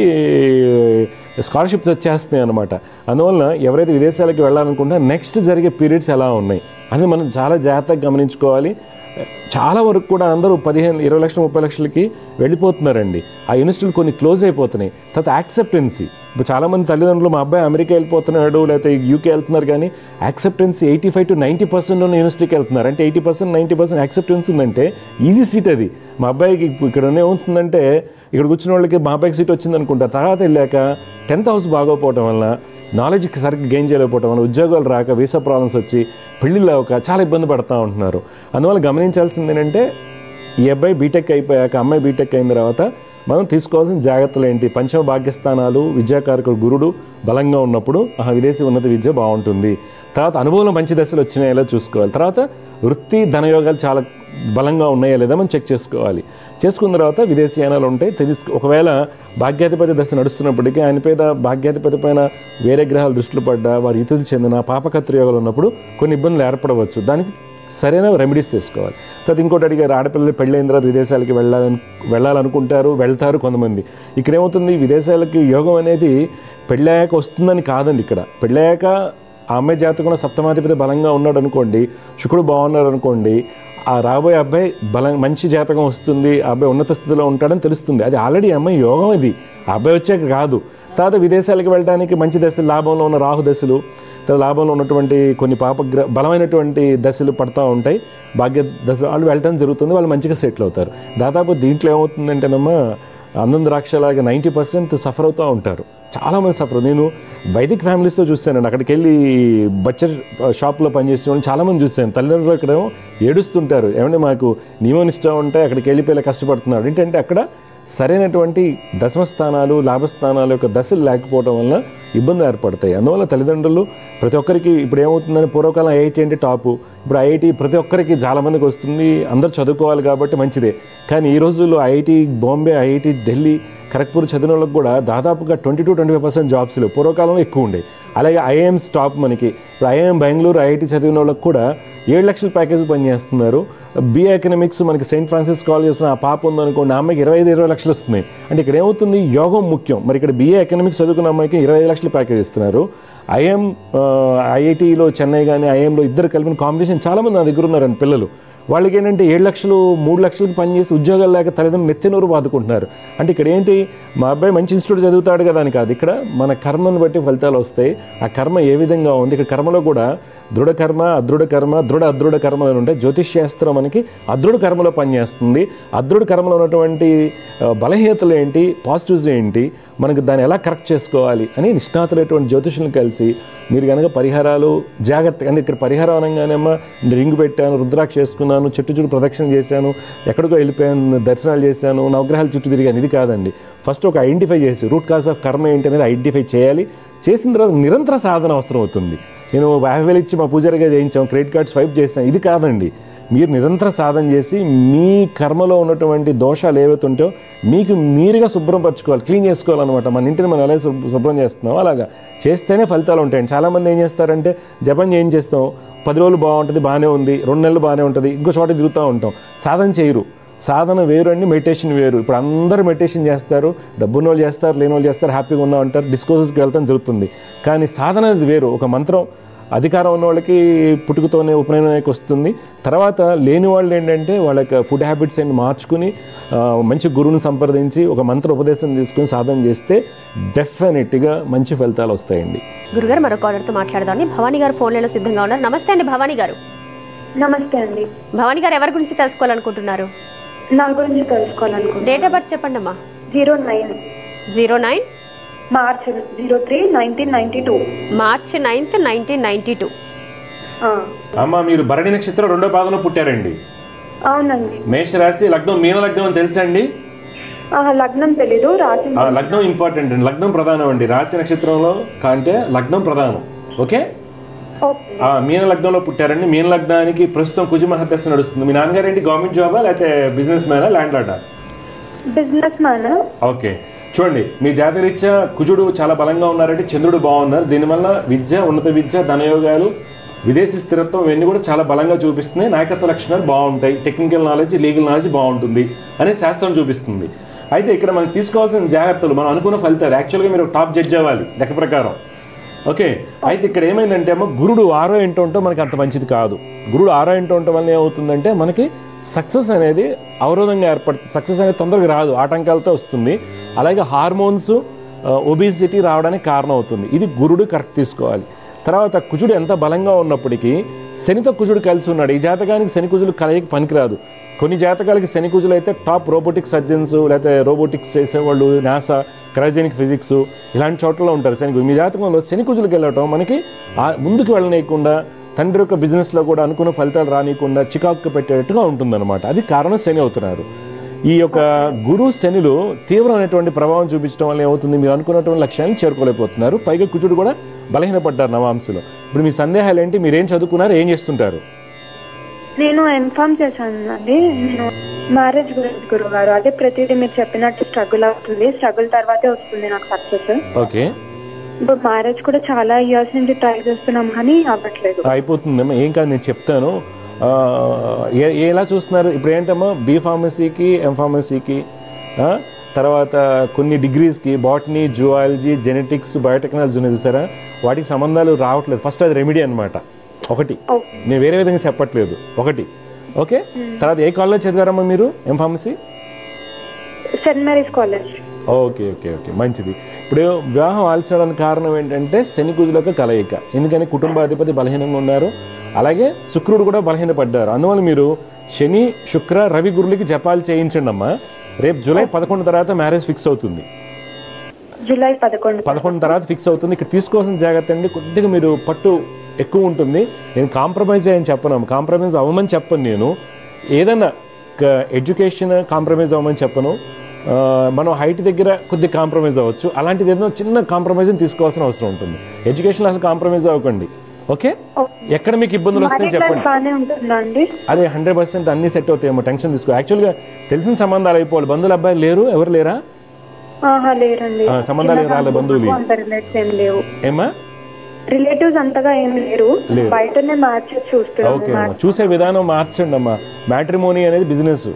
స్కాలర్షిప్స్ వచ్చేస్తున్నాయి అనమాట అందువలన ఎవరైతే విదేశాలకు వెళ్ళాలనుకుంటే నెక్స్ట్ జరిగే పీరియడ్స్ ఎలా ఉన్నాయి అని మనం చాలా జాగ్రత్తగా గమనించుకోవాలి చాలా వరకు కూడా అందరూ పదిహేను ఇరవై లక్షలు ముప్పై లక్షలకి వెళ్ళిపోతున్నారండి ఆ యూనివర్సిటీలు కొన్ని క్లోజ్ అయిపోతున్నాయి తర్వాత యాక్సెప్టెన్సీ ఇప్పుడు చాలామంది తల్లిదండ్రులు మా అబ్బాయి అమెరికా వెళ్ళిపోతున్నాడు లేకపోతే యూకే వెళ్తున్నారు కానీ acceptancy eighty five to ninety percent ఉన్న యూనివర్సిటీకి వెళ్తున్నారు అంటే eighty percent ninety percent acceptance ఉందంటే ఈజీ సీట్ అది మా అబ్బాయికి ఇప్పుడు ఇక్కడ ఏమవుతుందంటే ఇక్కడ కూర్చున్న వాళ్ళకి మా అబ్బాయికి సీట్ వచ్చింది అనుకుంటా తర్వాత వెళ్ళాక టెన్త్ హౌస్ బాగోపోవటం వల్ల నాలెడ్జ్కి సరిగ్గా గెయిన్ చేయలేకపోవటం వల్ల ఉద్యోగాలు రాక వీసా ప్రాబ్లమ్స్ వచ్చి పెళ్ళిళ్ళు అవ్వక చాలా ఇబ్బంది పడుతూ ఉంటున్నారు అందువల్ల గమనించాల్సింది ఏంటంటే ఈ అబ్బాయి బీటెక్ అయిపోయాక అమ్మాయి బీటెక్ అయిన తర్వాత మనం తీసుకోవాల్సిన జాగ్రత్తలు ఏంటి పంచమ భాగ్యస్థానాలు విద్యాకారకుడు గురుడు బలంగా ఉన్నప్పుడు ఆ విదేశీ ఉన్నత విద్య బాగుంటుంది తర్వాత అనుభవంలో మంచి దశలు వచ్చినాయో చూసుకోవాలి తర్వాత వృత్తి ధనయోగాలు చాలా బలంగా ఉన్నాయా లేదా మనం చెక్ చేసుకోవాలి చేసుకున్న తర్వాత విదేశీయానాలు ఉంటాయి తెలుసు ఒకవేళ భాగ్యాధిపతి దశ నడుస్తున్నప్పటికీ ఆయన పేద భాగ్యాధిపతి పైన వేరే గ్రహాలు దృష్టిలో పడ్డా వారి ఇతులు చెందిన పాపకత్ర యోగాలు ఉన్నప్పుడు కొన్ని ఇబ్బందులు ఏర్పడవచ్చు దానికి సరైన రెమెడీస్ చేసుకోవాలి తర్వాత ఇంకోటి అడిగారు ఆడపిల్లలు పెళ్ళైన తర్వాత విదేశాలకి వెళ్ళాలని వెళ్ళాలనుకుంటారు వెళ్తారు కొంతమంది ఇక్కడ ఏమవుతుంది విదేశాలకి యోగం అనేది పెళ్ళాక వస్తుందని కాదండి ఇక్కడ పెళ్ళాక ఆ అమ్మాయి జాతకంలో సప్తమాధిపతి బలంగా ఉన్నాడు అనుకోండి శుక్రుడు బాగున్నాడు అనుకోండి ఆ రాబోయే అబ్బాయి బలం మంచి జాతకం వస్తుంది ఆ అబ్బాయి ఉన్నత స్థితిలో ఉంటాడని తెలుస్తుంది అది ఆల్రెడీ ఆ అమ్మాయి యోగం ఇది ఆ అబ్బాయి వచ్చాక కాదు తర్వాత విదేశాలకు వెళ్ళడానికి మంచి దశలు లాభంలో ఉన్న రాహు దశలు తర్వాత లాభంలో ఉన్నటువంటి కొన్ని పాపగ్ర బలమైనటువంటి దశలు పడతా ఉంటాయి భాగ్య దశలు వాళ్ళు వెళ్ళటం జరుగుతుంది వాళ్ళు మంచిగా సెటిల్ అవుతారు దాదాపు దీంట్లో ఏమవుతుందంటేనమ్మా అందం ద్రాక్షలాగా నైంటీ పర్సెంట్ సఫర్ అవుతూ ఉంటారు చాలామంది సఫర్ నేను వైదిక్ ఫ్యామిలీస్తో చూశానండి అక్కడికి వెళ్ళి బచ్చర్ షాప్లో పనిచేసే వాళ్ళని చాలామంది చూశాను తల్లిదండ్రులు ఇక్కడేమో ఏడుస్తుంటారు ఏమంటే మాకు నియమం ఇష్టం ఉంటే అక్కడికి వెళ్ళిపోయి ఇలా కష్టపడుతున్నాడు ఏంటంటే అక్కడ సరైనటువంటి దశమ స్థానాలు లాభస్థానాల యొక్క దశలు లేకపోవడం వల్ల ఇబ్బందులు ఏర్పడతాయి అందువల్ల తల్లిదండ్రులు ప్రతి ఒక్కరికి ఇప్పుడు ఏమవుతుందని పూర్వకాలం ఐఐటి అంటే టాపు ఇప్పుడు ఐఐటి ప్రతి ఒక్కరికి చాలా మందికి వస్తుంది అందరూ చదువుకోవాలి కాబట్టి మంచిదే కానీ ఈ రోజుల్లో ఐఐటి బాంబే ఐఐటి ఢిల్లీ ఖరగ్పూర్ చదివిన వాళ్ళకి కూడా దాదాపుగా twenty to twenty five percent జాబ్స్లో పూర్వకాలంలో ఎక్కువ ఉండేవి అలాగే ఐఐఎం స్టాప్ మనకి ఇప్పుడు ఐఐఎం బెంగళూరు ఐఐటి చదివిన వాళ్ళకి కూడా ఏడు లక్షల ప్యాకేజ్ పనిచేస్తున్నారు బిఏ ఎకనామిక్స్ మనకి సెయింట్ ఫ్రాన్సిస్ కాలేజ్ ఆ పాప ఉందనుకోండి ఆ అమ్మాయికి ఇరవై ఐదు ఇరవై లక్షలు వస్తున్నాయి అంటే ఇక్కడ ఏమవుతుంది యోగం ముఖ్యం మరి ఇక్కడ బిఏ ఎకనామిక్స్ చదువుకున్న అమ్మాయికి ఇరవై ఐదు లక్షల ప్యాకేజ్ ఇస్తున్నారు ఐఎం ఐఐటిలో చెన్నై కానీ ఐఎంలో ఇద్దరు కలిపిన కాంబినేషన్ చాలామంది నా దగ్గర ఉన్నారండి పిల్లలు వాళ్ళకి ఏంటంటే ఏడు లక్షలు మూడు లక్షలకి పనిచేసి ఉద్యోగాలు లేక తల్లిదండ్రులు నెత్తినూరు బాదుకుంటున్నారు అంటే ఇక్కడ ఏంటి మా అబ్బాయి మంచి ఇన్స్టిట్యూట్ చదువుతాడు కదా అని కాదు ఇక్కడ మన కర్మను బట్టి ఫలితాలు వస్తాయి ఆ కర్మ ఏ విధంగా ఉంది ఇక్కడ కర్మలో కూడా దృఢ కర్మ అదృఢ కర్మ దృఢ అదృఢ కర్మలు అని ఉంటాయి జ్యోతిష్ శాస్త్రం మనకి అదృఢ కర్మలో పనిచేస్తుంది అదృఢ కర్మలో ఉన్నటువంటి ఆ, బలహీనతలు ఏంటి పాజిటివ్స్ ఏంటి మనకు దాన్ని ఎలా కరెక్ట్ చేసుకోవాలి అని నిష్ణాతులైనటువంటి జ్యోతిషులను కలిసి మీరు కనుక పరిహారాలు జాగ్రత్త అంటే ఇక్కడ పరిహారం అనగానేమో రింగ్ పెట్టాను రుద్రాక్ష చేసుకున్నాను చెట్టు చుట్టూ ప్రదక్షిణ చేశాను ఎక్కడికో వెళ్ళిపోయాను దర్శనాలు చేశాను నవగ్రహాల చుట్టూ తిరిగాను ఇది కాదండి ఫస్ట్ ఒక ఐడెంటిఫై చేసి రూట్ కాజ్ ఆఫ్ కర్మ ఏంటి అనేది ఐడెంటిఫై చేయాలి చేసిన తర్వాత నిరంతర సాధన అవసరం అవుతుంది నేను యాభై వేలు ఇచ్చి మా పూజారిగా చేయించాం క్రెడిట్ కార్డ్ స్వైప్ చేసాం ఇది కాదండి మీరు నిరంతర సాధన చేసి మీ కర్మలో ఉన్నటువంటి దోషాలు ఏవైతే ఉంటాయో మీకు మీరుగా శుభ్రం పరచుకోవాలి క్లీన్ చేసుకోవాలన్నమాట మన ఇంటిని మనం ఎలా శుభ్ర- శుభ్రం చేస్తున్నాం అలాగా చేస్తేనే ఫలితాలు ఉంటాయండి చాలామంది ఏం చేస్తారంటే జపం ఏం చేస్తాం పది రోజులు బాగుంటుంది బాగానే ఉంది రెండు నెలలు బాగానే ఉంటుంది ఇంకో చోట తిరుగుతూ ఉంటాం సాధన చేయరు సాధన వేరు అండి మెడిటేషన్ వేరు ఇప్పుడు అందరూ మెడిటేషన్ చేస్తారు డబ్బున్న వాళ్ళు చేస్తారు లేని వాళ్ళు చేస్తారు హ్యాపీగా ఉన్న అంటారు డిస్కోసెస్కి వెళ్తాం జరుగుతుంది కానీ సాధన అనేది వేరు ఒక మంత్రం అధికారం ఉన్న వాళ్ళకి పుట్టుకతోనే ఉపనయనానికి వస్తుంది తర్వాత లేని వాళ్ళు ఏంటంటే వాళ్ళ యొక్క ఫుడ్ హ్యాబిట్స్ అన్ని మార్చుకుని ఆ, మంచి గురువుని సంప్రదించి ఒక మంత్ర ఉపదేశం తీసుకుని సాధన చేస్తే డెఫినెట్గా మంచి ఫలితాలు వస్తాయండి గురుగారు మరో కాలర్తో మాట్లాడదామని భవానీ గారు ఫోన్లలో సిద్ధంగా ఉన్నారు నమస్తే అండి భవానీ గారు నమస్తే అండి భవానీ గారు ఎవరి గురించి తెలుసుకోవాలనుకుంటున్నారు నా గురించి తెలుసుకోవాలనుకుంటున్నాను డేట్ ఆఫ్ బర్త్ చెప్పండి అమ్మా zero nine zero nine March zero three nineteen ninety two March ninth nineteen ninety two అమ్మ మీరు భరణి నక్షత్రం రెండో పాదంలో పుట్టారండి అవునండి మేషరాశి లగ్నం మీన లగ్నం అని తెలుసా అండి ఆ, లగ్నం తెలీదు రాసి ఆ, లగ్నం ఇంపార్టెంట్ అండి లగ్నం ప్రధానం అండి రాశి నక్షత్రంలో కంటే లగ్నం ప్రధానం ఓకే ఓకే ఆ, మీన లగ్నంలో పుట్టారండి మీన లగ్నానికి ప్రస్తుతం కుజ మహదశ నడుస్తుంది మీ నాన్నగారు ఏంటి గవర్నమెంట్ జాబా లేకపోతే బిజినెస్ మ్యానా ల్యాండ్ లాడా బిజినెస్ మ్యాన్ ఓకే చూడండి మీ జాతరీత్యా కుజుడు చాలా బలంగా ఉన్నారంటే చంద్రుడు బాగున్నారు దీనివల్ల విద్య ఉన్నత విద్య ధనయోగాలు విదేశీ స్థిరత్వం ఇవన్నీ కూడా చాలా బలంగా చూపిస్తున్నాయి నాయకత్వ లక్షణాలు బాగుంటాయి టెక్నికల్ నాలెడ్జ్ లీగల్ నాలెడ్జ్ బాగుంటుంది అనే శాస్త్రం చూపిస్తుంది అయితే ఇక్కడ మనం తీసుకోవాల్సిన జాగ్రత్తలు మనం అనుకున్న ఫలితాలు యాక్చువల్గా మీరు టాప్ జడ్జ్ అవ్వాలి లెక్క ప్రకారం ఓకే అయితే ఇక్కడ ఏమైందంటే అమ్మ గురుడు ఆరో ఇంట ఉంటే మనకి అంత మంచిది కాదు గురుడు ఆరో ఇంట ఉండటం వల్ల ఏమవుతుందంటే మనకి సక్సెస్ అనేది అవరోధంగా ఏర్పడుతుంది సక్సెస్ అనేది తొందరగా రాదు ఆటంకాలతో వస్తుంది అలాగే హార్మోన్స్ ఒబిసిటీ రావడానికి కారణం అవుతుంది ఇది గురుడు కరెక్ట్ తీసుకోవాలి తర్వాత కుజుడు ఎంత బలంగా ఉన్నప్పటికీ శనితో కుజుడు కలిసి ఉన్నాడు ఈ జాతకానికి శని కుజులు కలయిక పనికిరాదు కొన్ని జాతకాలకి శని కుజులు అయితే టాప్ రోబోటిక్ సర్జన్స్ లేకపోతే రోబోటిక్స్ చేసేవాళ్ళు నాసా క్రయోజెనిక్ ఫిజిక్స్ ఇలాంటి చోట్ల ఉంటారు శని కుజులు. మీ జాతకంలో శని కుజులకు వెళ్ళటం మనకి ఆ ముందుకు వెళ్ళనీయకుండా తండ్రి యొక్క బిజినెస్లో కూడా అనుకున్న ఫలితాలు రానియకుండా చికాకు పెట్టేట్టుగా ఉంటుందన్నమాట అది కారణం శని అవుతున్నారు ఈ యొక్క గురు శనిలు తీవ్రమైనటువంటి ప్రభావం చూపించడం వల్ల ఏమవుతుంది మీరు అనుకున్నటువంటి లక్ష్యాన్ని చేరుకోలేకపోతున్నారు పైగా కుజుడు కూడా బలహీనపడ్డారు నవాంశలో ఇప్పుడు మీ సందేహాలు ఏంటి మీరు ఏం చదువుకున్నారు ఏం చేస్తుంటారు నేను ఇన్ఫార్మ్ చేశాను అండి నేను మ్యారేజ్ గురించి గురువు గారు అదే ప్రతిదీ మీరు చెప్పినట్టు స్ట్రగుల్ అవుతుంది స్ట్రగుల్ తర్వాతే వస్తుంది నాకు సక్సెస్ ఓకే ఇప్పుడు మ్యారేజ్ కూడా చాలా ఇయర్స్ నుంచి ట్రై చేస్తున్నాం కానీ అవ్వట్లేదు అయిపోతుందమ్మా ఏం కాదు నేను చెప్తాను ఆ, ఏ ఎలా చూస్తున్నారు ఇప్పుడు ఏంటమ్మా బీ ఫార్మసీకి ఎం ఫార్మసీకి ఆ, తర్వాత కొన్ని డిగ్రీస్కి బాటనీ జువాలజీ జెనెటిక్స్ బయోటెక్నాలజీ ఉన్నాయి చూసారా వాటికి సంబంధాలు రావట్లేదు ఫస్ట్ అది రెమెడీ అనమాట ఒకటి ఓకే నేను వేరే విధంగా చెప్పట్లేదు ఒకటి ఓకే తర్వాత ఏ కాలేజ్ చదివారమ్మా మీరు M pharmacy saint Mary's college okay okay okay మంచిది ఇప్పుడు వివాహం ఆలస్యడానికి కారణం ఏంటంటే శని కుజులకు కలయిక ఎందుకని కుటుంబాధిపతి బలహీనంగా ఉన్నారు అలాగే శుక్రుడు కూడా బలహీనపడ్డారు అందువల్ల మీరు శని శుక్ర రవి గురులకి జపాలు చేయించండి అమ్మా రేపు జూలై పదకొండు తర్వాత మ్యారేజ్ ఫిక్స్ అవుతుంది జూలై పదకొండు పదకొండు తర్వాత ఫిక్స్ అవుతుంది ఇక్కడ తీసుకోవాల్సిన జాగ్రత్త అండి కొద్దిగా మీరు పట్టు ఎక్కువ ఉంటుంది నేను కాంప్రమైజ్ అయ్యని చెప్పను కాంప్రమైజ్ అవ్వమని చెప్పను నేను ఏదన్నా ఎడ్యుకేషన్ కాంప్రమైజ్ అవ్వమని చెప్పను ఆ, మనం హైట్ దగ్గర కొద్దిగా కాంప్రమైజ్ అవ్వచ్చు అలాంటిది ఏదైనా చిన్న కాంప్రమైజ్ తీసుకోవాల్సిన అవసరం ఉంటుంది ఎడ్యుకేషన్ అసలు కాంప్రమైజ్ అవ్వకండి ఓకే ఎక్కడ మీకు ఇబ్బందులు వస్తాయని మ్యారేజ్ చెప్పండి లైఫ్ బాగానే ఉంటుందా అండి అదే హండ్రెడ్ పర్సెంట్ అన్ని సెట్ అవుతాయేమో టెన్షన్ తీసుకో యాక్చువల్గా తెలిసిన సంబంధాలు అయిపోవాలి బంధువులు అబ్బాయి లేరు ఎవరు లేరా ఆహా లేరండి ఆ, సంబంధాలు ఏం రాలే బంధువులు అంత రిలేటివ్స్ ఏం లేవు ఏమా రిలేటివ్స్ అంతగా ఏం లేరు లేరు. బయటనే మ్యాచెస్ చూస్తున్నాము ఓకే అమ్మా చూసే విధానం మార్చండి అమ్మా మ్యాట్రిమోనీ అనేది business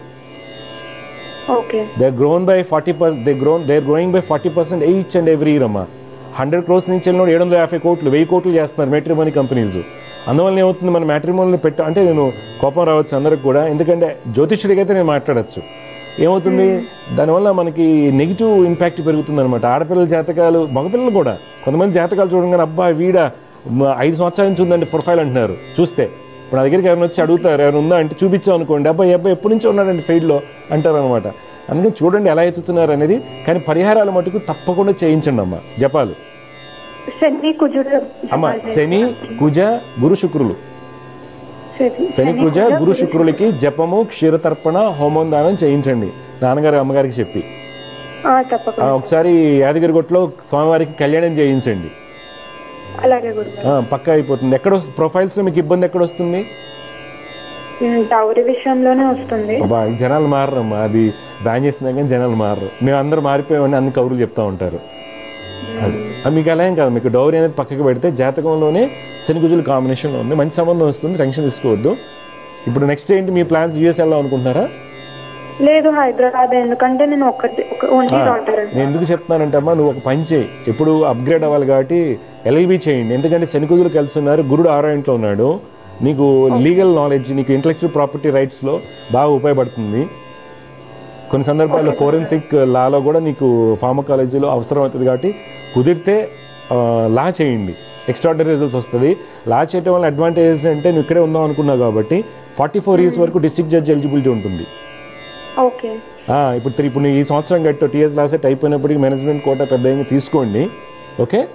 okay they grown by forty percent they grown they growing by forty percent each and every year అమ్మా హండ్రెడ్ క్రోర్స్ నుంచి వెళ్ళిన ఏడు వందల యాభై కోట్లు వెయ్యి కోట్లు చేస్తున్నారు మ్యాట్రిమోనీ కంపెనీస్ అందువల్ల ఏమవుతుంది మన మ్యాట్రిమోనీలో పెట్ట అంటే నేను కోపం రావచ్చు అందరికి కూడా ఎందుకంటే జ్యోతిష్యుడికి అయితే నేను మాట్లాడచ్చు ఏమవుతుంది దానివల్ల మనకి నెగిటివ్ ఇంపాక్ట్ పెరుగుతుంది అనమాట ఆడపిల్లల జాతకాలు మగపిల్లలు కూడా కొంతమంది జాతకాలు చూడగానే అబ్బా వీడ మ- ఐదు సంవత్సరాల నుంచి ఉందండి ప్రొఫైల్ అంటున్నారు చూస్తే ఇప్పుడు నా దగ్గరికి ఎవరైనా వచ్చి అడుగుతారు ఎవరైనా ఉందా అంటే చూపించాం అనుకోండి అబ్బాయి అబ్బాయి ఎప్పటి నుంచో ఉన్నాడండి ఫీల్డ్లో అంటారు అనమాట అందుకని చూడండి ఎలా ఎత్తుతున్నారు అనేది కానీ పరిహారాలు మటుకు తప్పకుండా చేయించండి అమ్మ జపాలు శని కుజుడు అమ్మ శని కుజ గురు శుక్రులు శని- శని కుజ గురు శుక్రులకి జపము క్షీరతర్పణ హోమం దానం చేయించండి నాన్నగారు అమ్మగారికి చెప్పి ఆ, ఆ, తప్పకుండా ఒకసారి యాదగిరిగుట్టలో స్వామివారికి కళ్యాణం చేయించండి అలాగే గురుగారు ఆ, పక్కా అయిపోతుంది ఎక్కడ వస్తు- ప్రొఫైల్స్లో మీకు ఇబ్బంది ఎక్కడ వస్తుంది ఉమ్, డౌరీ విషయంలోనే వస్తుంది అబ్బా ఈ జనాలు మారరమ్మా అది బ్యాన్ చేసినా కానీ జనాలు మారరు మేము అందరూ మారిపోయామని అన్ని కౌరులు చెప్తా ఉంటారు అది అది మీకు అలా ఏం కాదు మీకు డౌరీ అనేది పక్కకి పెడితే జాతకంలోనే శనిగుజుల కాంబినేషన్లో ఉంది మంచి సంబంధం వస్తుంది టెన్షన్ తీసుకోవద్దు ఇప్పుడు నెక్స్ట్ ఏంటి మీ ప్లాన్స్ యూఎస్ వెళ్దాం అనుకుంటున్నారా లేదు హైదరాబాద్ ఎందుకంటే నేను ఒకటి ఓన్లీ డాక్టర్ నేను ఎందుకు చెప్తున్నానంటే అమ్మా నువ్వు ఒక పని చేయి ఎప్పుడు అప్గ్రేడ్ అవ్వాలి కాబట్టి ఎల్ఎల్బి చేయండి ఎందుకంటే శనికుజులు కలిసి ఉన్నారు గురుడు ఆరో ఇంట్లో ఉన్నాడు నీకు లీగల్ నాలెడ్జ్ నీకు ఇంటలెక్చువల్ ప్రాపర్టీ రైట్స్లో బాగా ఉపయోగపడుతుంది కొన్ని సందర్భాల్లో ఫోరెన్సిక్ లాలో కూడా నీకు ఫార్మకాలజీలో అవసరం అవుతుంది కాబట్టి కుదిరితే ఆ, లా చేయండి ఎక్స్ట్రాడనరీ రిజల్ట్స్ వస్తుంది లా చేయడం వల్ల అడ్వాంటేజెస్ అంటే నువ్వు ఇక్కడే ఉందాం అనుకున్నావు కాబట్టి ఫార్టీ ఫోర్ ఇయర్స్ వరకు డిస్ట్రిక్ట్ జడ్జ్ ఎలిజిబిలిటీ ఉంటుంది ఓకే ఆ, ఇప్పుడు త్రీ- ఇప్పుడు నువ్వు ఈ సంవత్సరం గట్టు టీఎస్ లాసెట్ అయిపోయినప్పటికీ మేనేజ్మెంట్ కోటా పెద్ద ఏమీ తీసుకోండి ఓకే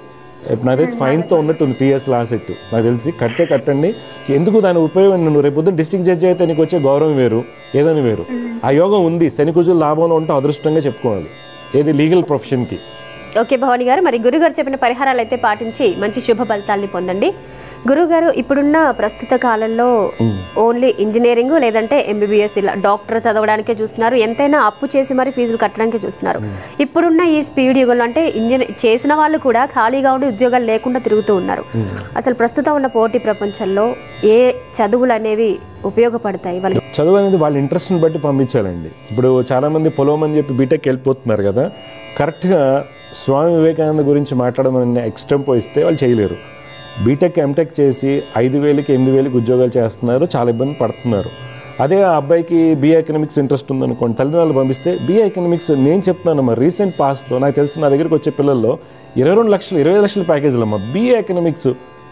నాకు తెలిసి ఫైన్తో ఉన్నట్టుంది టీఎస్ లాసెట్ నాకు తెలిసి కట్టే కట్టండి ఎందుకు దాని ఉపయోగం నువ్వు రేపు పొద్దున్న డిస్ట్రిక్ట్ జడ్జి అయితే నీకు వచ్చే గౌరవం వేరు ఏదని వేరు ఆ యోగం ఉంది శని కుజులు లాభంలో ఉంటే అదృష్టంగా చెప్పుకోవాలి ఏది లీగల్ ప్రొఫెషన్కి ఓకే భవాని గారు మరి గురుగారు చెప్పిన పరిహారాలు అయితే పాటించి మంచి శుభ ఫలితాల్ని పొందండి గురుగారు ఇప్పుడున్న ప్రస్తుత కాలంలో ఓన్లీ ఇంజనీరింగ్ లేదంటే ఎంబీబీఎస్ ఇలా డాక్టర్ చదవడానికే చూస్తున్నారు ఎంతైనా అప్పు చేసి మరి ఫీజులు కట్టడానికే చూస్తున్నారు ఇప్పుడున్న ఈ స్పీడ్ యుగంలో అంటే ఇంజనీర్ చేసిన వాళ్ళు కూడా ఖాళీగా ఉండి ఉద్యోగాలు లేకుండా తిరుగుతూ ఉన్నారు అసలు ప్రస్తుతం ఉన్న పోటీ ప్రపంచంలో ఏ చదువులు అనేవి ఉపయోగపడతాయి వాళ్ళకి చదువు అనేది వాళ్ళ ఇంట్రెస్ట్ని బట్టి పంపించాలండి ఇప్పుడు చాలామంది పొలం అని చెప్పి బీటెక్ వెళ్ళిపోతున్నారు కదా కరెక్ట్గా స్వామి వివేకానంద గురించి మాట్లాడమని ఎక్స్టెంపో ఇస్తే వాళ్ళు చేయలేరు బీటెక్ ఎంటెక్ చేసి ఐదు వేలకి ఎనిమిది వేలకి ఉద్యోగాలు చేస్తున్నారు చాలా ఇబ్బంది పడుతున్నారు అదే ఆ అబ్బాయికి బీఏ ఎకనామిక్స్ ఇంట్రెస్ట్ ఉందనుకోండి తల్లిదండ్రులు పంపిస్తే బీఏ ఎకనామిక్స్ నేను చెప్తున్నానమ్మా రీసెంట్ పాస్ట్లో నాకు తెలిసి నా దగ్గరికి వచ్చే పిల్లల్లో ఇరవై రెండు లక్షలు ఇరవై లక్షల ప్యాకేజీలు అమ్మా బీఏ ఎకనామిక్స్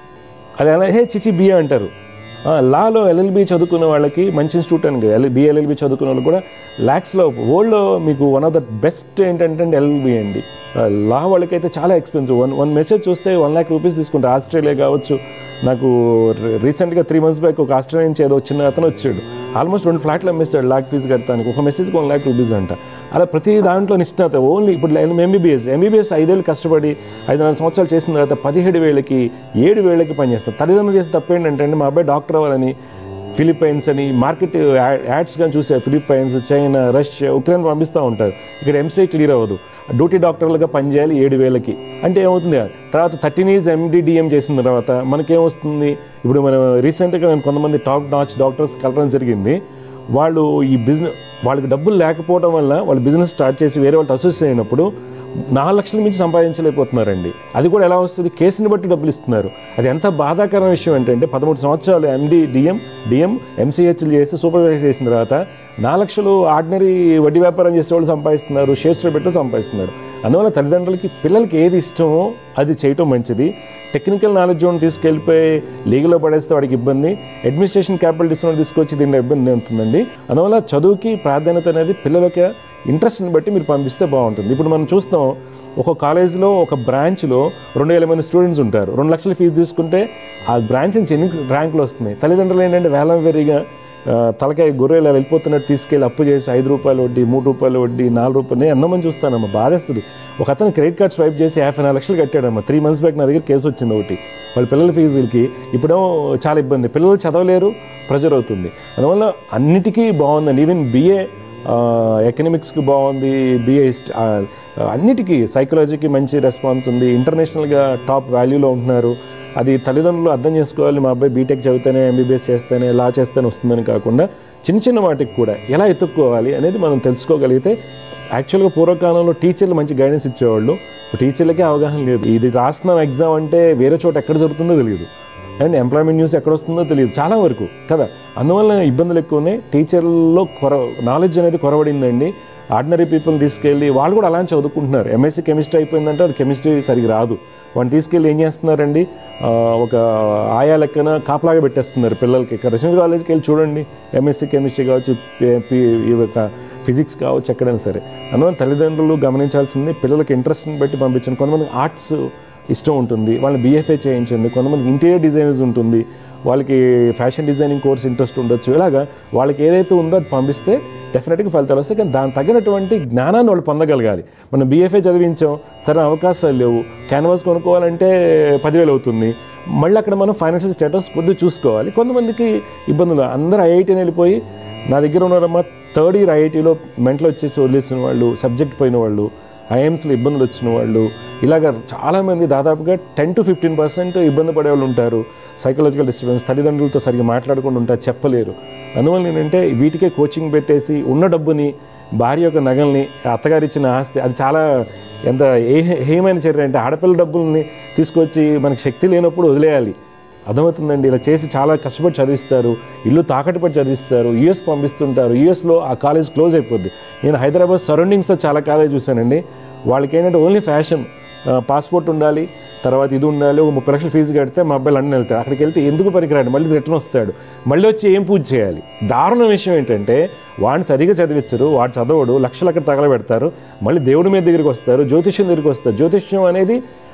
అది అలా హే చిచి బిఏ అంటారు ఆ, లాలో ఎల్ఎల్బి చదువుకున్న వాళ్ళకి మంచి ఇన్స్టిట్యూట్ అని ఎల్ బిఎల్ఎల్బి చదువుకున్న వాళ్ళు కూడా ల్యాక్స్లో వరల్డ్లో మీకు వన్ ఆఫ్ ద బెస్ట్ ఏంటంటే ఎల్ఎల్బి అండి ఆ, లా వాళ్ళకైతే చాలా ఎక్స్పెన్సివ్ వన్ వన్ మెసేజ్ చూస్తే వన్ ల్యాక్ రూపీస్ తీసుకుంటారు ఆస్ట్రేలియా కావచ్చు నాకు రీసెంట్గా త్రీ మంత్స్ బ్యాక్ ఒక ఆస్ట్రేలియా నుంచి ఏదో చిన్న అతను వచ్చాడు ఆల్మోస్ట్ రెండు ఫ్లాట్లు అమ్మేస్తాడు లాక్ ఫీజు కడతానికి ఒక మెసేజ్కి వన్ ల్యాక్ రూపీస్ అంట అలా ప్రతి దాంట్లో నిష్ణాత ఓన్లీ ఇప్పుడు ఎంబీబీఎస్ ఎంబీబీఎస్ ఐదేళ్ళు కష్టపడి ఐదు నాలుగు సంవత్సరాలు చేసిన తర్వాత పదిహేడు వేలకి ఏడు వేలకి పనిచేస్తారు తల్లిదండ్రులు చేసే తప్పు ఏంటంటే అండి మా అబ్బాయి డాక్టర్ అవ్వాలని ఫిలిప్పైన్స్ అని మార్కెట్ యాడ్స్ కానీ చూసే ఫిలిప్పైన్స్ చైనా రష్యా ఉక్రెయిన్ పంపిస్తూ ఉంటారు ఇక్కడ ఎంసీ క్లియర్ అవ్వదు డ్యూటీ డాక్టర్లుగా పనిచేయాలి ఏడు వేలకి అంటే ఏమవుతుంది తర్వాత థర్టీన్ ఈజ్ ఎండిడిఎం చేసిన తర్వాత మనకేమొస్తుంది ఇప్పుడు మనం రీసెంట్గా నేను కొంతమంది టాప్ నాచ్ డాక్టర్స్ కలవడం జరిగింది వాళ్ళు ఈ బిజినెస్ వాళ్ళకి డబ్బులు లేకపోవడం వల్ల వాళ్ళు బిజినెస్ స్టార్ట్ చేసి వేరే వాళ్ళతో అసోసియేట్ అయినప్పుడు నాలుగు లక్షల మించి సంపాదించలేకపోతున్నారండి అది కూడా ఎలా వస్తుంది కేసుని బట్టి డబ్బులు ఇస్తున్నారు అది ఎంత బాధాకరమైన విషయం ఏంటంటే పదమూడు సంవత్సరాలు ఎండి డిఎం డిఎం ఎంసీహెచ్లు చేసి సూపర్వైజర్ చేసిన తర్వాత నాలుగు లక్షలు ఆర్డినరీ వడ్డీ వ్యాపారం చేసే వాళ్ళు సంపాదిస్తున్నారు షేర్స్లో పెట్టి సంపాదిస్తున్నారు అందువల్ల తల్లిదండ్రులకి పిల్లలకి ఏది ఇష్టమో అది చేయటం మంచిది టెక్నికల్ నాలెడ్జ్ ఉన్న తీసుకెళ్ళిపోయి లీగల్లో పడేస్తే వాడికి ఇబ్బంది అడ్మినిస్ట్రేషన్ క్యాపిటల్ తీసుకుని తీసుకొచ్చి దీంట్లో ఇబ్బంది ఉంటుందండి అందువల్ల చదువుకి ప్రాధాన్యత అనేది పిల్లలకి ఇంట్రెస్ట్ని బట్టి మీరు పంపిస్తే బాగుంటుంది ఇప్పుడు మనం చూస్తాం ఒక కాలేజీలో ఒక బ్రాంచ్లో రెండు వేల మంది స్టూడెంట్స్ ఉంటారు రెండు లక్షల ఫీజు తీసుకుంటే ఆ బ్రాంచ్ నుంచి ఎన్ని ర్యాంకులు వస్తున్నాయి తల్లిదండ్రులు ఏంటంటే వేలం వెరిగా ఆ, తలకాయ గొర్రెలు అలా వెళ్ళిపోతున్నట్టు తీసుకెళ్ళి అప్పు చేసి ఐదు రూపాయలు వడ్డీ మూడు రూపాయలు వడ్డీ నాలుగు రూపాయలు నేను ఎంతమంది చూస్తానమ్మా బాధేస్తుంది ఒక అతను క్రెడిట్ కార్డ్ స్వైప్ చేసి యాభై నాలుగు లక్షలు కట్టాడమ్మా త్రీ మంత్స్ బ్యాక్ నా దగ్గర కేసు వచ్చింది ఒకటి వాళ్ళ పిల్లల ఫీజులకి ఇప్పుడేమో చాలా ఇబ్బంది పిల్లలు చదవలేరు ప్రెజర్ అవుతుంది అందువల్ల అన్నిటికీ బాగుందండి ఈవెన్ బిఏ ఎకనామిక్స్కి బాగుంది బిఏ అన్నిటికీ సైకాలజీకి మంచి రెస్పాన్స్ ఉంది ఇంటర్నేషనల్గా టాప్ వాల్యూలో ఉంటున్నారు అది తల్లిదండ్రులు అర్థం చేసుకోవాలి మా అబ్బాయి బీటెక్ చదివితేనే ఎంబీబీఎస్ చేస్తేనే లా చేస్తేనే వస్తుందని కాకుండా చిన్న చిన్న వాటికి కూడా ఎలా ఎత్తుక్కోవాలి అనేది మనం తెలుసుకోగలిగితే యాక్చువల్గా పూర్వకాలంలో టీచర్లు మంచి గైడెన్స్ ఇచ్చేవాళ్ళు ఇప్పుడు టీచర్లకే అవగాహన లేదు ఇది రాస్తున్నాం ఎగ్జామ్ అంటే వేరే చోట ఎక్కడ జరుగుతుందో తెలియదు అండ్ ఎంప్లాయ్మెంట్ న్యూస్ ఎక్కడ వస్తుందో తెలియదు చాలా వరకు కదా అందువల్ల ఇబ్బందులు ఎక్కువనే టీచర్లలో కొర నాలెడ్జ్ అనేది కొరవడిందండి ఆర్డినరీ పీపుల్ తీసుకెళ్ళి వాళ్ళు కూడా అలానే చదువుకుంటున్నారు ఎంఎస్సీ కెమిస్ట్రీ అయిపోయిందంటే అది కెమిస్ట్రీ సరిగ్గా రాదు వాడిని తీసుకెళ్ళి ఏం చేస్తున్నారండి ఆ, ఒక ఆయా లెక్కన కాపలాగా పెట్టేస్తున్నారు పిల్లలకి ఇక్కడ రెసిడెంట్ కాలేజ్కి వెళ్ళి చూడండి ఎంఎస్సీ కెమిస్ట్రీ కావచ్చు పి- పి- ఈ యొక్క ఫిజిక్స్ కావచ్చు ఎక్కడైనా సరే అందువల్ల తల్లిదండ్రులు గమనించాల్సింది పిల్లలకి ఇంట్రెస్ట్ని బట్టి పంపించండి కొంతమంది ఆర్ట్స్ ఇష్టం ఉంటుంది వాళ్ళని బీఎఫ్ఏ చేయించండి కొంతమంది ఇంటీరియర్ డిజైనర్స్ ఉంటుంది వాళ్ళకి ఫ్యాషన్ డిజైనింగ్ కోర్స్ ఇంట్రెస్ట్ ఉండొచ్చు ఇలాగా వాళ్ళకి ఏదైతే ఉందో అది పంపిస్తే డెఫినెట్గా ఫలితాలు వస్తాయి కానీ దానికి తగినటువంటి జ్ఞానాన్ని వాళ్ళు పొందగలగాలి మనం బీఎఫ్ఏ చదివించాం సరే అవకాశాలు లేవు క్యాన్వాస్ కొనుక్కోవాలంటే పదివేలు అవుతుంది మళ్ళీ అక్కడ మనం ఫైనాన్షియల్ స్టేటస్ కొద్దిగా చూసుకోవాలి కొంతమందికి ఇబ్బందులు అందరూ ఐఐటీని వెళ్ళిపోయి నా దగ్గర ఉన్నారమ్మా థర్డ్ ఇయర్ ఐఐటీలో మెంటల్ వచ్చేసి వదిలేసిన వాళ్ళు సబ్జెక్ట్ పోయిన వాళ్ళు ఐఎమ్స్లో ఇబ్బందులు వచ్చిన వాళ్ళు ఇలాగ చాలామంది దాదాపుగా టెన్ టు ఫిఫ్టీన్ పర్సెంట్ ఇబ్బంది పడే వాళ్ళు ఉంటారు సైకలాజికల్ డిస్టర్బెన్స్ తల్లిదండ్రులతో సరిగ్గా మాట్లాడకుండా ఉంటారు చెప్పలేరు అందువల్ల ఏంటంటే వీటికే కోచింగ్ పెట్టేసి ఉన్న డబ్బుని భార్య యొక్క నగల్ని అత్తగారు ఇచ్చిన ఆస్తి అది చాలా ఎంత ఏ హేమైన చర్య అంటే ఆడపిల్ల డబ్బుల్ని తీసుకొచ్చి మనకి శక్తి లేనప్పుడు వదిలేయాలి అర్థమవుతుందండి ఇలా చేసి చాలా కష్టపడి చదివిస్తారు ఇల్లు తాకట్టు పడి చదివిస్తారు యూఎస్ పంపిస్తుంటారు యూఎస్లో ఆ కాలేజ్ క్లోజ్ అయిపోద్ది నేను హైదరాబాద్ సరౌండింగ్స్లో చాలా కాలేజ్ చూశానండి వాళ్ళకి ఏంటంటే ఓన్లీ ఫ్యాషన్ పాస్పోర్ట్ ఉండాలి తర్వాత ఇది ఉండాలి ఒక ముప్పై లక్షలు ఫీజు కడితే మా అబ్బాయి లండన్ వెళ్తాడు అక్కడికి వెళ్తే ఎందుకు పనికిరాడు మళ్ళీ రిటర్న్ వస్తాడు మళ్ళీ వచ్చి ఏం పూజ చేయాలి దారుణ విషయం ఏంటంటే వాడిని సరిగా చదివించరు వాడు చదవడు లక్షలు అక్కడ తగలబెడతారు మళ్ళీ దేవుడి మీద దగ్గరికి వస్తారు జ్యోతిష్యం దగ్గరికి వస్తారు జ్యోతిష్యం అనేది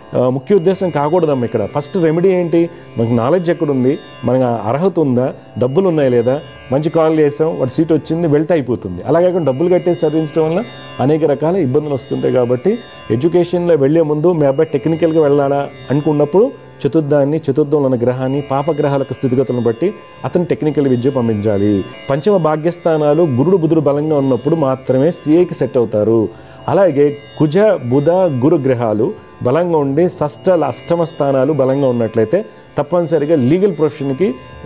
ఆ, ముఖ్య ఉద్దేశం కాకూడదమ్మా ఇక్కడ ఫస్ట్ రెమెడీ ఏంటి మనకి నాలెడ్జ్ ఎక్కడుంది మనకు ఆ అర్హత ఉందా డబ్బులు ఉన్నాయి లేదా మంచి కాల్ చేసాం వాడు సీట్ వచ్చింది వెళ్తే అయిపోతుంది అలా కాకుండా డబ్బులు కట్టేసి చదివించడం వల్ల అనేక రకాల ఇబ్బందులు వస్తుంటాయి కాబట్టి ఎడ్యుకేషన్లో వెళ్ళే ముందు మీ అబ్బాయి టెక్నికల్గా వెళ్ళాలా అనుకున్నప్పుడు చతుర్థాన్ని చతుర్థంలో ఉన్న గ్రహాన్ని పాపగ్రహాల యొక్క స్థితిగతులను బట్టి అతను టెక్నికల్ విద్య పంపించాలి పంచమ భాగ్యస్థానాలు గురుడు బుధుడు బలంగా ఉన్నప్పుడు మాత్రమే సిఏకి సెట్ అవుతారు అలాగే కుజ బుధ గురు గ్రహాలు బలంగా ఉండి షష్ట అష్టమ స్థానాలు బలంగా ఉన్నట్లయితే తప్పనిసరిగా లీగల్ ప్రొఫెషన్కి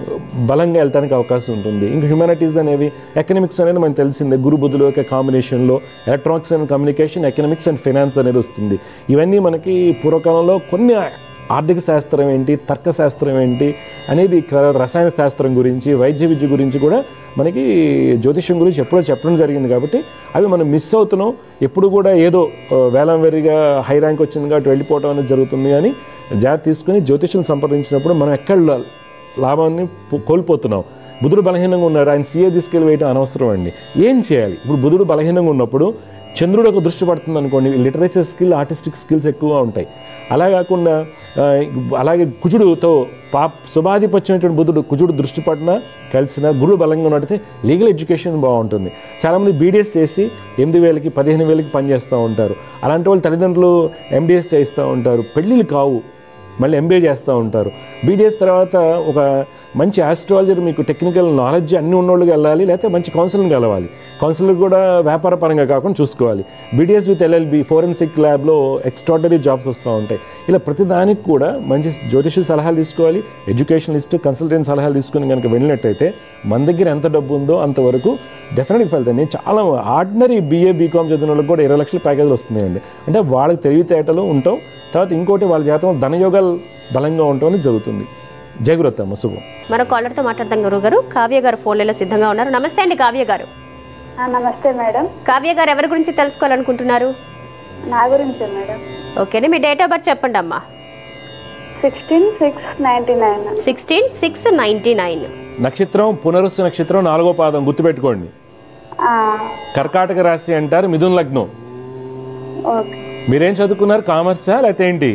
బలంగా వెళ్ళడానికి అవకాశం ఉంటుంది ఇంకా హ్యుమానిటీస్ అనేవి ఎకనామిక్స్ అనేది మనకు తెలిసిందే గురు బుధుల యొక్క కాంబినేషన్లో electronics and communication economics and finance అనేది వస్తుంది ఇవన్నీ మనకి పూర్వకాలంలో కొన్ని ఆర్థిక శాస్త్రం ఏంటి తర్క శాస్త్రం ఏంటి అనేది తర్వాత రసాయన శాస్త్రం గురించి వైద్య విద్య గురించి కూడా మనకి జ్యోతిష్యం గురించి ఎప్పుడో చెప్పడం జరిగింది కాబట్టి అవి మనం మిస్ అవుతున్నాం ఎప్పుడు కూడా ఏదో ఆ, వేలం వెరిగా హై ర్యాంక్ వచ్చింది కాబట్టి వెళ్ళిపోవడం అనేది జరుగుతుంది కానీ జాగ్రత్త తీసుకుని జ్యోతిష్యం సంప్రదించినప్పుడు మనం ఎక్కడ లాభాన్ని పో- కోల్పోతున్నాం బుధుడు బలహీనంగా ఉన్నారు ఆయన సీఏ తీసుకెళ్ళి వేయడం అనవసరం అండి ఏం చేయాలి ఇప్పుడు బుధుడు బలహీనంగా ఉన్నప్పుడు చంద్రుడు ఒక దృష్టి పడుతుంది అనుకోండి లిటరేచర్ స్కిల్ ఆర్టిస్టిక్ స్కిల్స్ ఎక్కువగా ఉంటాయి అలా కాకుండా ఆ, అలాగే కుజుడుతో పా శుభాధిపత్యమైనటువంటి బుధుడు కుజుడు దృష్టి పడిన కలిసిన గురుడు బలంగా ఉన్నట్టయితే లీగల్ ఎడ్యుకేషన్ బాగుంటుంది చాలామంది బీడీఎస్ చేసి ఎనిమిది వేలకి పదిహేను వేలకి పనిచేస్తూ ఉంటారు అలాంటి వాళ్ళు తల్లిదండ్రులు ఎండిఎస్ చేస్తూ ఉంటారు పెళ్ళిళ్ళు కావు మళ్ళీ ఎంబీఏ చేస్తూ ఉంటారు బీడీఎస్ తర్వాత ఒక మంచి ఆస్ట్రాలజర్ మీకు టెక్నికల్ నాలెడ్జ్ అన్ని ఉన్నోళ్ళకి వెళ్ళాలి లేకపోతే మంచి కౌన్సిలింగ్ కలవాలి కౌన్సిలర్ కూడా వ్యాపార పరంగా కాకుండా చూసుకోవాలి బీడీఎస్ విత్ ఎల్ఎల్బి ఫోరెన్సిక్ ల్యాబ్లో ఎక్స్ట్రాడనరీ జాబ్స్ వస్తూ ఉంటాయి ఇలా ప్రతిదానికి కూడా మంచి జ్యోతిష సలహాలు తీసుకోవాలి ఎడ్యుకేషనలిస్ట్ కన్సల్టెంట్ సలహాలు తీసుకుని కనుక వెళ్ళినట్టయితే మన దగ్గర ఎంత డబ్బు ఉందో అంతవరకు డెఫినెట్గా ఫలితాయి నేను చాలా ఆర్డినరీ బీఏ బీకామ్ చదివిన వాళ్ళకి కూడా ఇరవై లక్షల ప్యాకేజీలు వస్తున్నాయండి అంటే వాళ్ళకి తెలివితేటలు ఉంటాం తర్వాత ఇంకోటి వాళ్ళ జాతకం ధనయోగాలు బలంగా ఉండటం అనేది జరుగుతుంది జయగురత్తమ్మ శుభం మరో కాలర్తో మాట్లాడదాం గురువు గారు కావ్య గారు ఫోన్లలో సిద్ధంగా ఉన్నారు నమస్తే అండి కావ్య గారు ఆ, నమస్తే మేడం కావ్య గారు ఎవరి గురించి తెలుసుకోవాలనుకుంటున్నారు నా గురించే మేడం ఓకేనే మీ డేట్ ఆఫ్ బర్త్ చెప్పండి అమ్మా sixteen six ninety nine sixteen six ninety nine నక్షత్రం పునరుస్సు నక్షత్రం నాలుగో పాదం గుర్తుపెట్టుకోండి కర్కాటక రాశి అంటారు మిథున్ లగ్నం ఓకే మీరేం చదువుకున్నారు కామర్సా లేకపోతే ఏంటి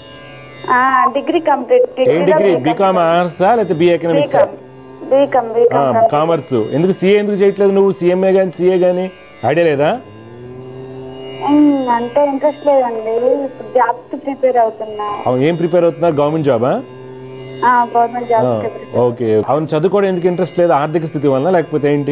డిగ్రీ కంప్లీట్ ఏం డిగ్రీ బీకామ్ ఆర్ట్సా లేకపోతే బీ ఎకనామిక్సా బీకామ్ బీకామ్ కామర్స్ ఎందుకు సీఏ ఎందుకు చేయట్లేదు నువ్వు సీఎంఏ కానీ సీఏ కానీ ఐడియా లేదా అంటే ఇంట్రెస్ట్ లేదండి ఇప్పుడు జాబ్స్ ప్రిపేర్ అవుతున్నా అవును ఏం ప్రిపేర్ అవుతున్నారు గవర్నమెంట్ జాబా గవర్నమెంట్ జాబ్స్ ఓకే అవును చదువుకోవడం ఎందుకు ఇంట్రెస్ట్ లేదు ఆర్థిక స్థితి వల్ల లేకపోతే ఏంటి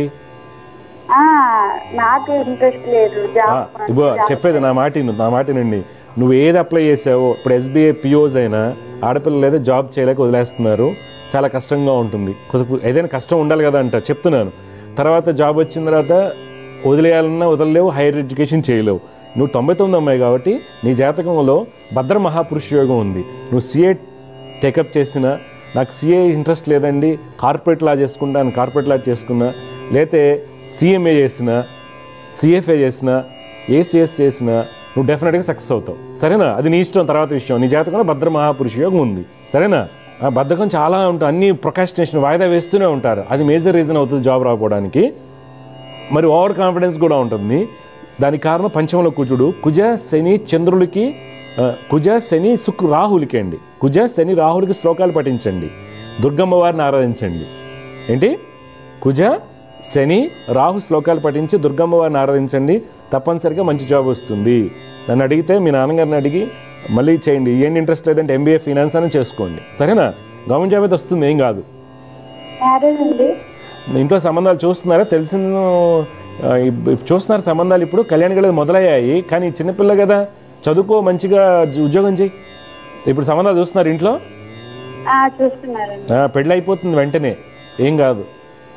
నాకు ఇంట్రెస్ట్ లేదు ఆ, జాబ్ ఇగో చెప్పేది నా మాట విను, నా మాట వినండి నువ్వు ఏది అప్లై చేసావో ఇప్పుడు ఎస్బీఐ పిఓస్ అయినా ఆడపిల్లలు ఏదో జాబ్ చేయలేక వదిలేస్తున్నారు చాలా కష్టంగా ఉంటుంది కొద్ది ఏదైనా కష్టం ఉండాలి కదా అంట చెప్తున్నాను తర్వాత జాబ్ వచ్చిన తర్వాత వదిలేయాలన్నా వదలలేవు హైయర్ ఎడ్యుకేషన్ చేయలేవు నువ్వు తొంభై తొమ్మిది అమ్మాయి కాబట్టి నీ జాతకంలో భద్ర మహాపురుష యోగం ఉంది నువ్వు సిఏ టేకప్ చేసిన నాకు సిఏ ఇంట్రెస్ట్ లేదండి కార్పొరేట్ లా చేసుకుంటాను కార్పొరేట్ లా చేసుకున్నా లేతే సిఎంఏ చేసిన సిఎఫ్ఏ చేసిన ఏసీఎస్ చేసిన నువ్వు డెఫినెట్గా సక్సెస్ అవుతావు సరేనా అది నీ ఇష్టం తర్వాత విషయం నీ జాతకంలో భద్ర మహాపురుష యోగం ఉంది సరేనా ఆ బద్ధకం చాలా ఉంటుంది అన్ని ప్రొకాస్టినేషన్ వాయిదా వేస్తూనే ఉంటారు అది మేజర్ రీజన్ అవుతుంది జాబ్ రాకపోవడానికి మరి ఓవర్ కాన్ఫిడెన్స్ కూడా ఉంటుంది దానికి కారణం పంచమల కుజుడు కుజ శని చంద్రులకి ఆ, కుజ శని శుక్ర రాహులకి అండి కుజ శని రాహులకి శ్లోకాలు పఠించండి దుర్గమ్మ వారిని ఆరాధించండి ఏంటి కుజ శని రాహు శ్లోకాలు పఠించి దుర్గమ్మ వారిని ఆరాధించండి తప్పనిసరిగా మంచి జాబ్ వస్తుంది నన్ను అడిగితే మీ నాన్నగారిని అడిగి మళ్ళీ చేయండి ఏంటి ఇంట్రెస్ట్ లేదంటే ఎంబీఏ ఫినాన్స్ అని చేసుకోండి సరేనా గవర్నమెంట్ జాబ్ అయితే వస్తుంది ఏం కాదు మ్యారేజ్ అండి మీ ఇంట్లో సంబంధాలు చూస్తున్నారా తెలిసిన ఆ, ఇప్- ఇప్ చూస్తున్నారు సంబంధాలు ఇప్పుడు కళ్యాణ గడలు మొదలయ్యాయి కానీ చిన్నపిల్ల కదా చదువుకో మంచిగా జ- ఉద్యోగం చేయి ఇప్పుడు సంబంధాలు చూస్తున్నారు ఇంట్లో ఆ, చూస్తున్నారండి ఆ, పెళ్ళి అయిపోతుంది వెంటనే ఏం కాదు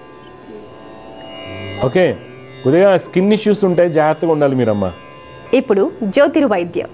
ఓకే కొద్దిగా స్కిన్ ఇష్యూస్ ఉంటాయి జాగ్రత్తగా ఉండాలి మీరమ్మా ఇప్పుడు జ్యోతిర్వైద్యం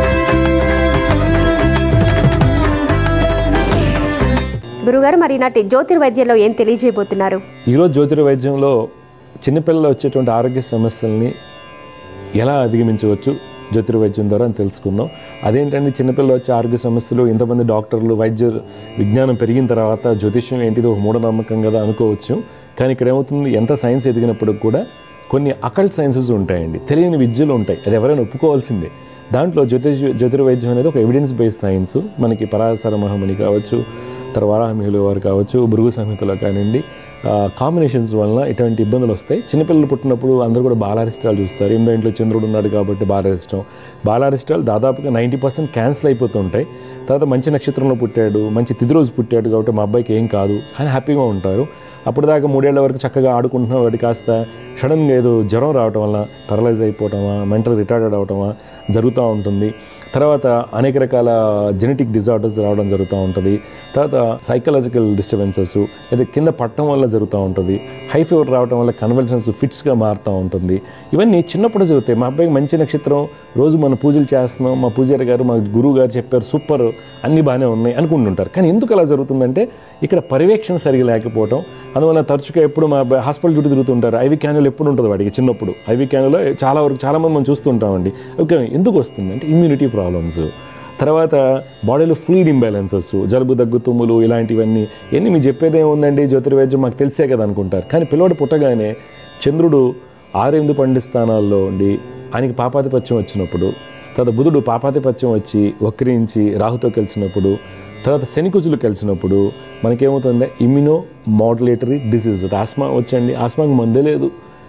గురుగారు మరి నాటి జ్యోతిర్వైద్యంలో ఏం తెలియజేయబోతున్నారు ఈరోజు జ్యోతిర్వైద్యంలో చిన్నపిల్లలు వచ్చేటువంటి ఆరోగ్య సమస్యల్ని ఎలా అధిగమించవచ్చు జ్యోతిర్వైద్యం ద్వారా అని తెలుసుకుందాం అదేంటంటే చిన్నపిల్లలు వచ్చే ఆరోగ్య సమస్యలు ఇంతమంది డాక్టర్లు వైద్య విజ్ఞానం పెరిగిన తర్వాత జ్యోతిష్యం ఏంటిది ఒక మూఢనమ్మకం కదా అనుకోవచ్చు కానీ ఇక్కడ ఏమవుతుంది ఎంత సైన్స్ ఎదిగినప్పుడు కూడా కొన్ని అకల్ట్ సైన్సెస్ ఉంటాయండి తెలియని విద్యలు ఉంటాయి అది ఎవరైనా ఒప్పుకోవాల్సిందే దాంట్లో జ్యోతిష్ జ్యోతిర్వైద్యం అనేది ఒక ఎవిడెన్స్ బేస్డ్ సైన్స్ మనకి పరాశర మహమని కావచ్చు తర్వాత వరాహమిహులు వారు కావచ్చు భృగు సంహితలో కానివ్వండి కాంబినేషన్స్ వలన ఇటువంటి ఇబ్బందులు వస్తాయి చిన్నపిల్లలు పుట్టినప్పుడు అందరూ కూడా బాలారిష్టాలు చూస్తారు ఎనిమిదో ఇంట్లో చంద్రుడు ఉన్నాడు కాబట్టి బాలారిష్టం బాలారిష్టాలు దాదాపుగా నైంటీ పర్సెంట్ క్యాన్సిల్ అయిపోతుంటాయి తర్వాత మంచి నక్షత్రంలో పుట్టాడు మంచి తిది రోజు పుట్టాడు కాబట్టి మా అబ్బాయికి ఏం కాదు అని హ్యాపీగా ఉంటారు అప్పుడు దాకా మూడేళ్ల వరకు చక్కగా ఆడుకుంటున్న వాడి కాస్త సడన్గా ఏదో జ్వరం రావటం వల్ల పెరలైజ్ అయిపోవటమా మెంటల్ రిటార్డెడ్ అవటమా జరుగుతూ ఉంటుంది తర్వాత అనేక రకాల జెనెటిక్ డిజార్డర్స్ రావడం జరుగుతూ ఉంటుంది తర్వాత సైకలాజికల్ డిస్టర్బెన్సెస్ లేదా కింద పట్టడం వల్ల జరుగుతూ ఉంటుంది హై ఫీవర్ రావడం వల్ల కన్వల్షన్స్ ఫిట్స్గా మారుతూ ఉంటుంది ఇవన్నీ చిన్నప్పుడు జరుగుతాయి మా అబ్బాయికి మంచి నక్షత్రం రోజు మన పూజలు చేస్తున్నాం మా పూజారి గారు మా గురువు గారు చెప్పారు సూపర్ అన్నీ బాగానే ఉన్నాయి అనుకుంటుంటారు కానీ ఎందుకు అలా జరుగుతుందంటే ఇక్కడ పర్యవేక్షణ సరిగా లేకపోవడం అందువల్ల తరచుగా ఎప్పుడు మా అబ్బాయి హాస్పిటల్ చుట్టూ తిరుగుతుంటారు ఐవి క్యానులు ఎప్పుడు ఉంటుంది వాడికి చిన్నప్పుడు ఐవి క్యానులో చాలా వరకు చాలామంది మనం చూస్తుంటామండి ఓకే ఎందుకు వస్తుంది అంటే ఇమ్యూనిటీ ప్రాబ్లమ్స్ తర్వాత బాడీలో ఫ్లూయిడ్ ఇంబ్యాలెన్సెస్ జలుబు దగ్గు తుమ్ములు ఇలాంటివన్నీ ఎన్ని మీకు చెప్పేది ఏముందండి జ్యోతిర్వైద్యం మాకు తెలిసే కదా అనుకుంటారు కానీ పిల్లవాడు పుట్టగానే చంద్రుడు ఆరు ఎనిమిది పండి స్థానాల్లో ఉండి ఆయనకి పాపాధిపత్యం వచ్చినప్పుడు తర్వాత బుధుడు పాపాధిపత్యం వచ్చి వక్రించి రాహుతో కలిసినప్పుడు తర్వాత శనికుజులు కలిసినప్పుడు మనకేమవుతుంది ఇమ్యూనో మాడ్యులేటరీ డిసీజ్ ఆస్మా వచ్చండి ఆస్మాకి మందే లేదు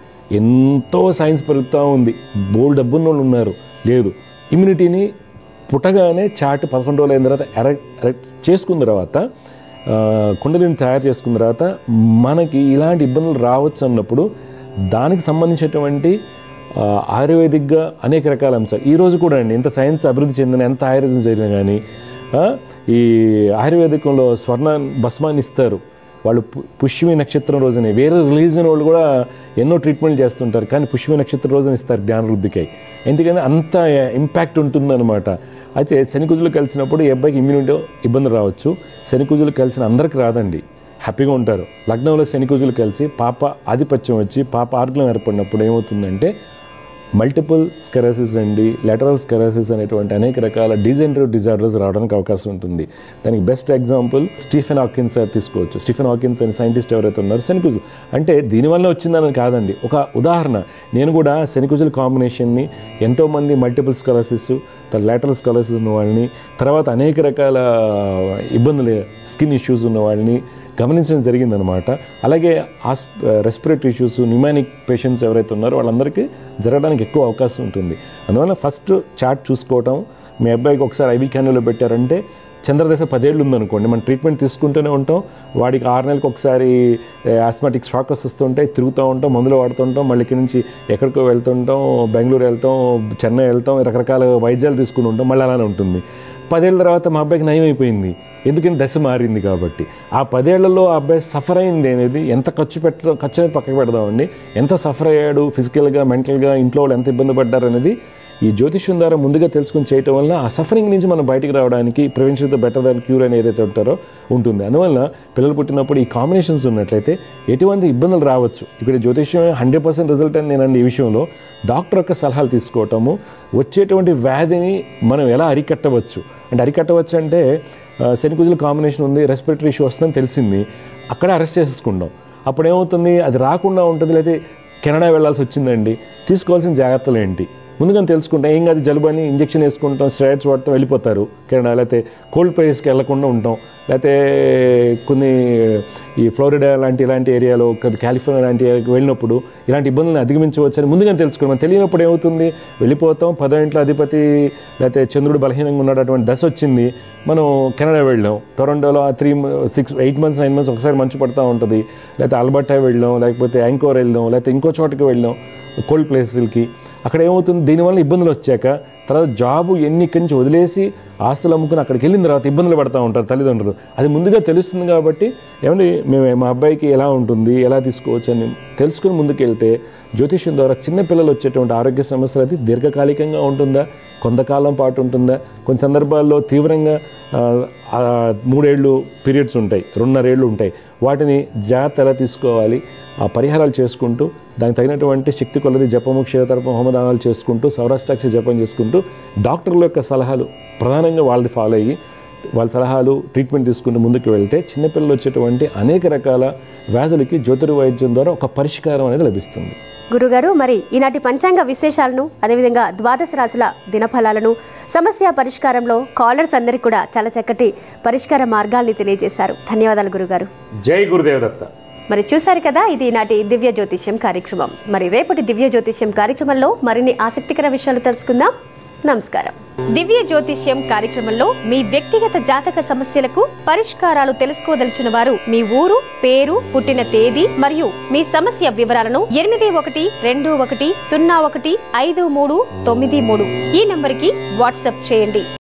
ఎంతో సైన్స్ పెరుగుతూ ఉంది బోల్డ్ డబ్బున్న వాళ్ళు ఉన్నారు లేదు ఇమ్యూనిటీని పుట్టగానే చాట్ పదకొండు రోజులు అయిన తర్వాత ఎరెక్ట్ ఎరెక్ట్ చేసుకున్న తర్వాత ఆ, కుండలిని తయారు చేసుకున్న తర్వాత మనకి ఇలాంటి ఇబ్బందులు రావచ్చు అన్నప్పుడు దానికి సంబంధించినటువంటి ఆ, ఆయుర్వేదిక్గా అనేక రకాల అంశాలు ఈ రోజు కూడా అండి ఇంత సైన్స్ అభివృద్ధి చెందిన ఎంత ఆయుర్వేదం జరిగినా కానీ ఆ, ఈ ఆయుర్వేదికంలో స్వర్ణ భస్మాన్ని ఇస్తారు వాళ్ళు పు- పుష్యమి నక్షత్రం రోజునే వేరే రిలీజన్ వాళ్ళు కూడా ఎన్నో ట్రీట్మెంట్ చేస్తుంటారు కానీ పుష్యమి నక్షత్రం రోజున ఇస్తారు జ్ఞానవృద్ధికై ఎందుకంటే అంత ఇంపాక్ట్ ఉంటుందన్నమాట అయితే శనికుజులు కలిసినప్పుడు ఈ అబ్బాయికి ఇమ్యూనిటీ ఇబ్బంది రావచ్చు శనికుజులు కలిసిన అందరికి రాదండి హ్యాపీగా ఉంటారు లగ్నంలో శనికుజులు కలిసి పాప ఆధిపత్యం వచ్చి పాప ఆర్గ్లం ఏర్పడినప్పుడు ఏమవుతుందంటే మల్టిపుల్ స్కెరాసిస్ అండి లెటరల్ స్కెరాసిస్ అనేటువంటి అనేక రకాల డిజెనరేటివ్ డిజార్డర్స్ రావడానికి అవకాశం ఉంటుంది దానికి బెస్ట్ ఎగ్జాంపుల్ స్టీఫెన్ హాకిన్స్ తీసుకోవచ్చు స్టీఫెన్ హాకిన్స్ అనే సైంటిస్ట్ ఎవరైతే ఉన్నారో శనికుజులు అంటే దీనివల్ల వచ్చిందని కాదండి ఒక ఉదాహరణ నేను కూడా శనికుజుల కాంబినేషన్ని ఎంతోమంది మల్టిపుల్ స్కాలర్సిస్ తర్వాత లేటరల్ స్కాలర్సిస్ ఉన్న వాళ్ళని తర్వాత అనేక రకాల ఇబ్బందులు స్కిన్ ఇష్యూస్ ఉన్న వాళ్ళని గమనించడం జరిగిందనమాట అలాగే as respiratory issues pneumonic patients ఎవరైతే ఉన్నారో వాళ్ళందరికీ జరగడానికి ఎక్కువ అవకాశం ఉంటుంది అందువల్ల ఫస్ట్ చార్ట్ చూసుకోవటం మీ అబ్బాయికి ఒకసారి ఐవి క్యాన్యూలో పెట్టారంటే చంద్రదశ పదేళ్ళు ఉందనుకోండి మనం ట్రీట్మెంట్ తీసుకుంటూనే ఉంటాం వాడికి ఆరు నెలలకు ఒకసారి ఆస్మాటిక్ షాకర్స్ వస్తుంటాయి తిరుగుతూ ఉంటాం మందులు వాడుతుంటాం మళ్ళీ ఇక్కడి నుంచి ఎక్కడికో వెళ్తుంటాం బెంగళూరు వెళ్తాం చెన్నై వెళ్తాం రకరకాల వైద్యాలు తీసుకుని ఉంటాం మళ్ళీ అలానే ఉంటుంది పదేళ్ళ తర్వాత మా అబ్బాయికి నయం అయిపోయింది ఎందుకని దశ మారింది కాబట్టి ఆ పదేళ్లలో ఆ అబ్బాయి సఫర్ అయింది అనేది ఎంత ఖర్చు పెట్ట ఖర్చు అనేది పక్కకు పెడదామండి ఎంత సఫర్ అయ్యాడు ఫిజికల్గా మెంటల్గా ఇంట్లో వాళ్ళు ఎంత ఇబ్బంది పడ్డారు అనేది ఈ జ్యోతిష్యం ద్వారా ముందుగా తెలుసుకుని చేయటం వల్ల ఆ సఫరింగ్ నుంచి మనం బయటికి రావడానికి ప్రివెన్షన్తో బెటర్ దాన్ క్యూర్ అని ఏదైతే ఉంటారో ఉంటుంది అందువల్ల పిల్లలు పుట్టినప్పుడు ఈ కాంబినేషన్స్ ఉన్నట్లయితే ఎటువంటి ఇబ్బందులు రావచ్చు ఇక్కడ జ్యోతిష్యం హండ్రెడ్ పర్సెంట్ రిజల్ట్ అని నేనండి ఈ విషయంలో డాక్టర్ యొక్క సలహాలు తీసుకోవటము వచ్చేటువంటి వ్యాధిని మనం ఎలా అరికట్టవచ్చు అంటే అరికట్టవచ్చు అంటే ఆ, శనికుజుల కాంబినేషన్ ఉంది రెస్పిరేటరీ ఇష్యూ వస్తుందని తెలిసింది అక్కడ అరెస్ట్ చేసేసుకుంటాం అప్పుడు ఏమవుతుంది అది రాకుండా ఉంటుంది లేకపోతే కెనడా వెళ్ళాల్సి వచ్చిందండి తీసుకోవాల్సిన జాగ్రత్తలు ఏంటి ముందుగా తెలుసుకుంటాం ఏం కాదు జలుబు అని ఇంజక్షన్ వేసుకుంటాం స్టెరాయిడ్స్ వాడుతూ వెళ్ళిపోతారు కెనడా లేకపోతే కోల్డ్ ప్లేస్కి వెళ్లకుండా ఉంటాం లేకపోతే కొన్ని ఈ ఫ్లోరిడా లాంటి ఇలాంటి ఏరియాలో కాలిఫోర్నియా లాంటి ఏరియాకి వెళ్ళినప్పుడు ఇలాంటి ఇబ్బందులను అధిగమించవచ్చని ముందుగా తెలుసుకోవడం మనం తెలియనప్పుడు ఏమవుతుంది వెళ్ళిపోతాం పదో ఇంట్లో అధిపతి లేకపోతే చంద్రుడు బలహీనంగా ఉన్నాడు అటువంటి దశ వచ్చింది మనం కెనడా వెళ్ళాం టొరంటోలో three six eight months nine months ఒకసారి మంచు పడుతూ ఉంటుంది లేకపోతే అల్బర్టా వెళ్ళాం లేకపోతే యాంకోర్ వెళ్ళాం లేకపోతే ఇంకో చోటకి వెళ్ళాం కోల్డ్ ప్లేసులకి అక్కడ ఏమవుతుంది దీనివల్ల ఇబ్బందులు వచ్చాక తర్వాత జాబు ఎన్ని ఇక్కడి నుంచి వదిలేసి ఆస్తులు అమ్ముకుని అక్కడికి వెళ్ళిన తర్వాత ఇబ్బందులు పడుతూ ఉంటారు తల్లిదండ్రులు అది ముందుగా తెలుస్తుంది కాబట్టి ఏమండి మేము మా అబ్బాయికి ఎలా ఉంటుంది ఎలా తీసుకోవచ్చు అని తెలుసుకుని ముందుకు వెళ్తే జ్యోతిష్యం ద్వారా చిన్న పిల్లలు వచ్చేటువంటి ఆరోగ్య సమస్యలు అది దీర్ఘకాలికంగా ఉంటుందా కొంతకాలం పాటు ఉంటుందా కొన్ని సందర్భాల్లో తీవ్రంగా ఆ, ఆ, మూడేళ్ళు పీరియడ్స్ ఉంటాయి రెండున్నరేళ్ళు ఉంటాయి వాటిని జాగ్రత్త ఎలా తీసుకోవాలి ఆ పరిహారాలు చేసుకుంటూ దానికి తగినటువంటి శక్తి కొలది జపము క్షేత్రపం హోమదానాలు చేసుకుంటూ సౌరాష్ట్రాక్ష జపం చేసుకుంటూ డాక్టర్ల యొక్క సలహాలు ప్రధానంగా వాళ్ళది ఫాలో అయ్యి వాళ్ళ సలహాలు ట్రీట్మెంట్ తీసుకుంటూ ముందుకు వెళ్తే చిన్నపిల్లలు వచ్చేటువంటి అనేక రకాల వ్యాధులకి జ్యోతిర్వైద్యం ద్వారా ఒక పరిష్కారం అనేది లభిస్తుంది గురుగారు మరి ఈనాటి పంచాంగ విశేషాలను అదేవిధంగా ద్వాదశ రాశుల దినఫలాలను సమస్య పరిష్కారంలో కాలర్స్ అందరికీ కూడా చాలా చక్కటి పరిష్కార మార్గాల్ని తెలియజేశారు ధన్యవాదాలు గురుగారు జై గురుదేవదత్త మరి చూశారు కదా ఇది నాటి దివ్య జ్యోతిష్యం కార్యక్రమం మరి రేపటి దివ్య జ్యోతిష్యం కార్యక్రమంలో మరిన్ని ఆసక్తికర విషయాలు తెలుసుకుందాం నమస్కారం దివ్య జ్యోతిష్యం కార్యక్రమంలో మీ వ్యక్తిగత జాతక సమస్యలకు పరిష్కారాలు తెలుసుకోదలిచిన వారు మీ ఊరు పేరు పుట్టిన తేదీ మరియు మీ సమస్య వివరాలను ఎనిమిది ఒకటి రెండు ఒకటి సున్నా ఒకటి ఐదు మూడు తొమ్మిది మూడు ఈ నంబర్కి వాట్సాప్ చేయండి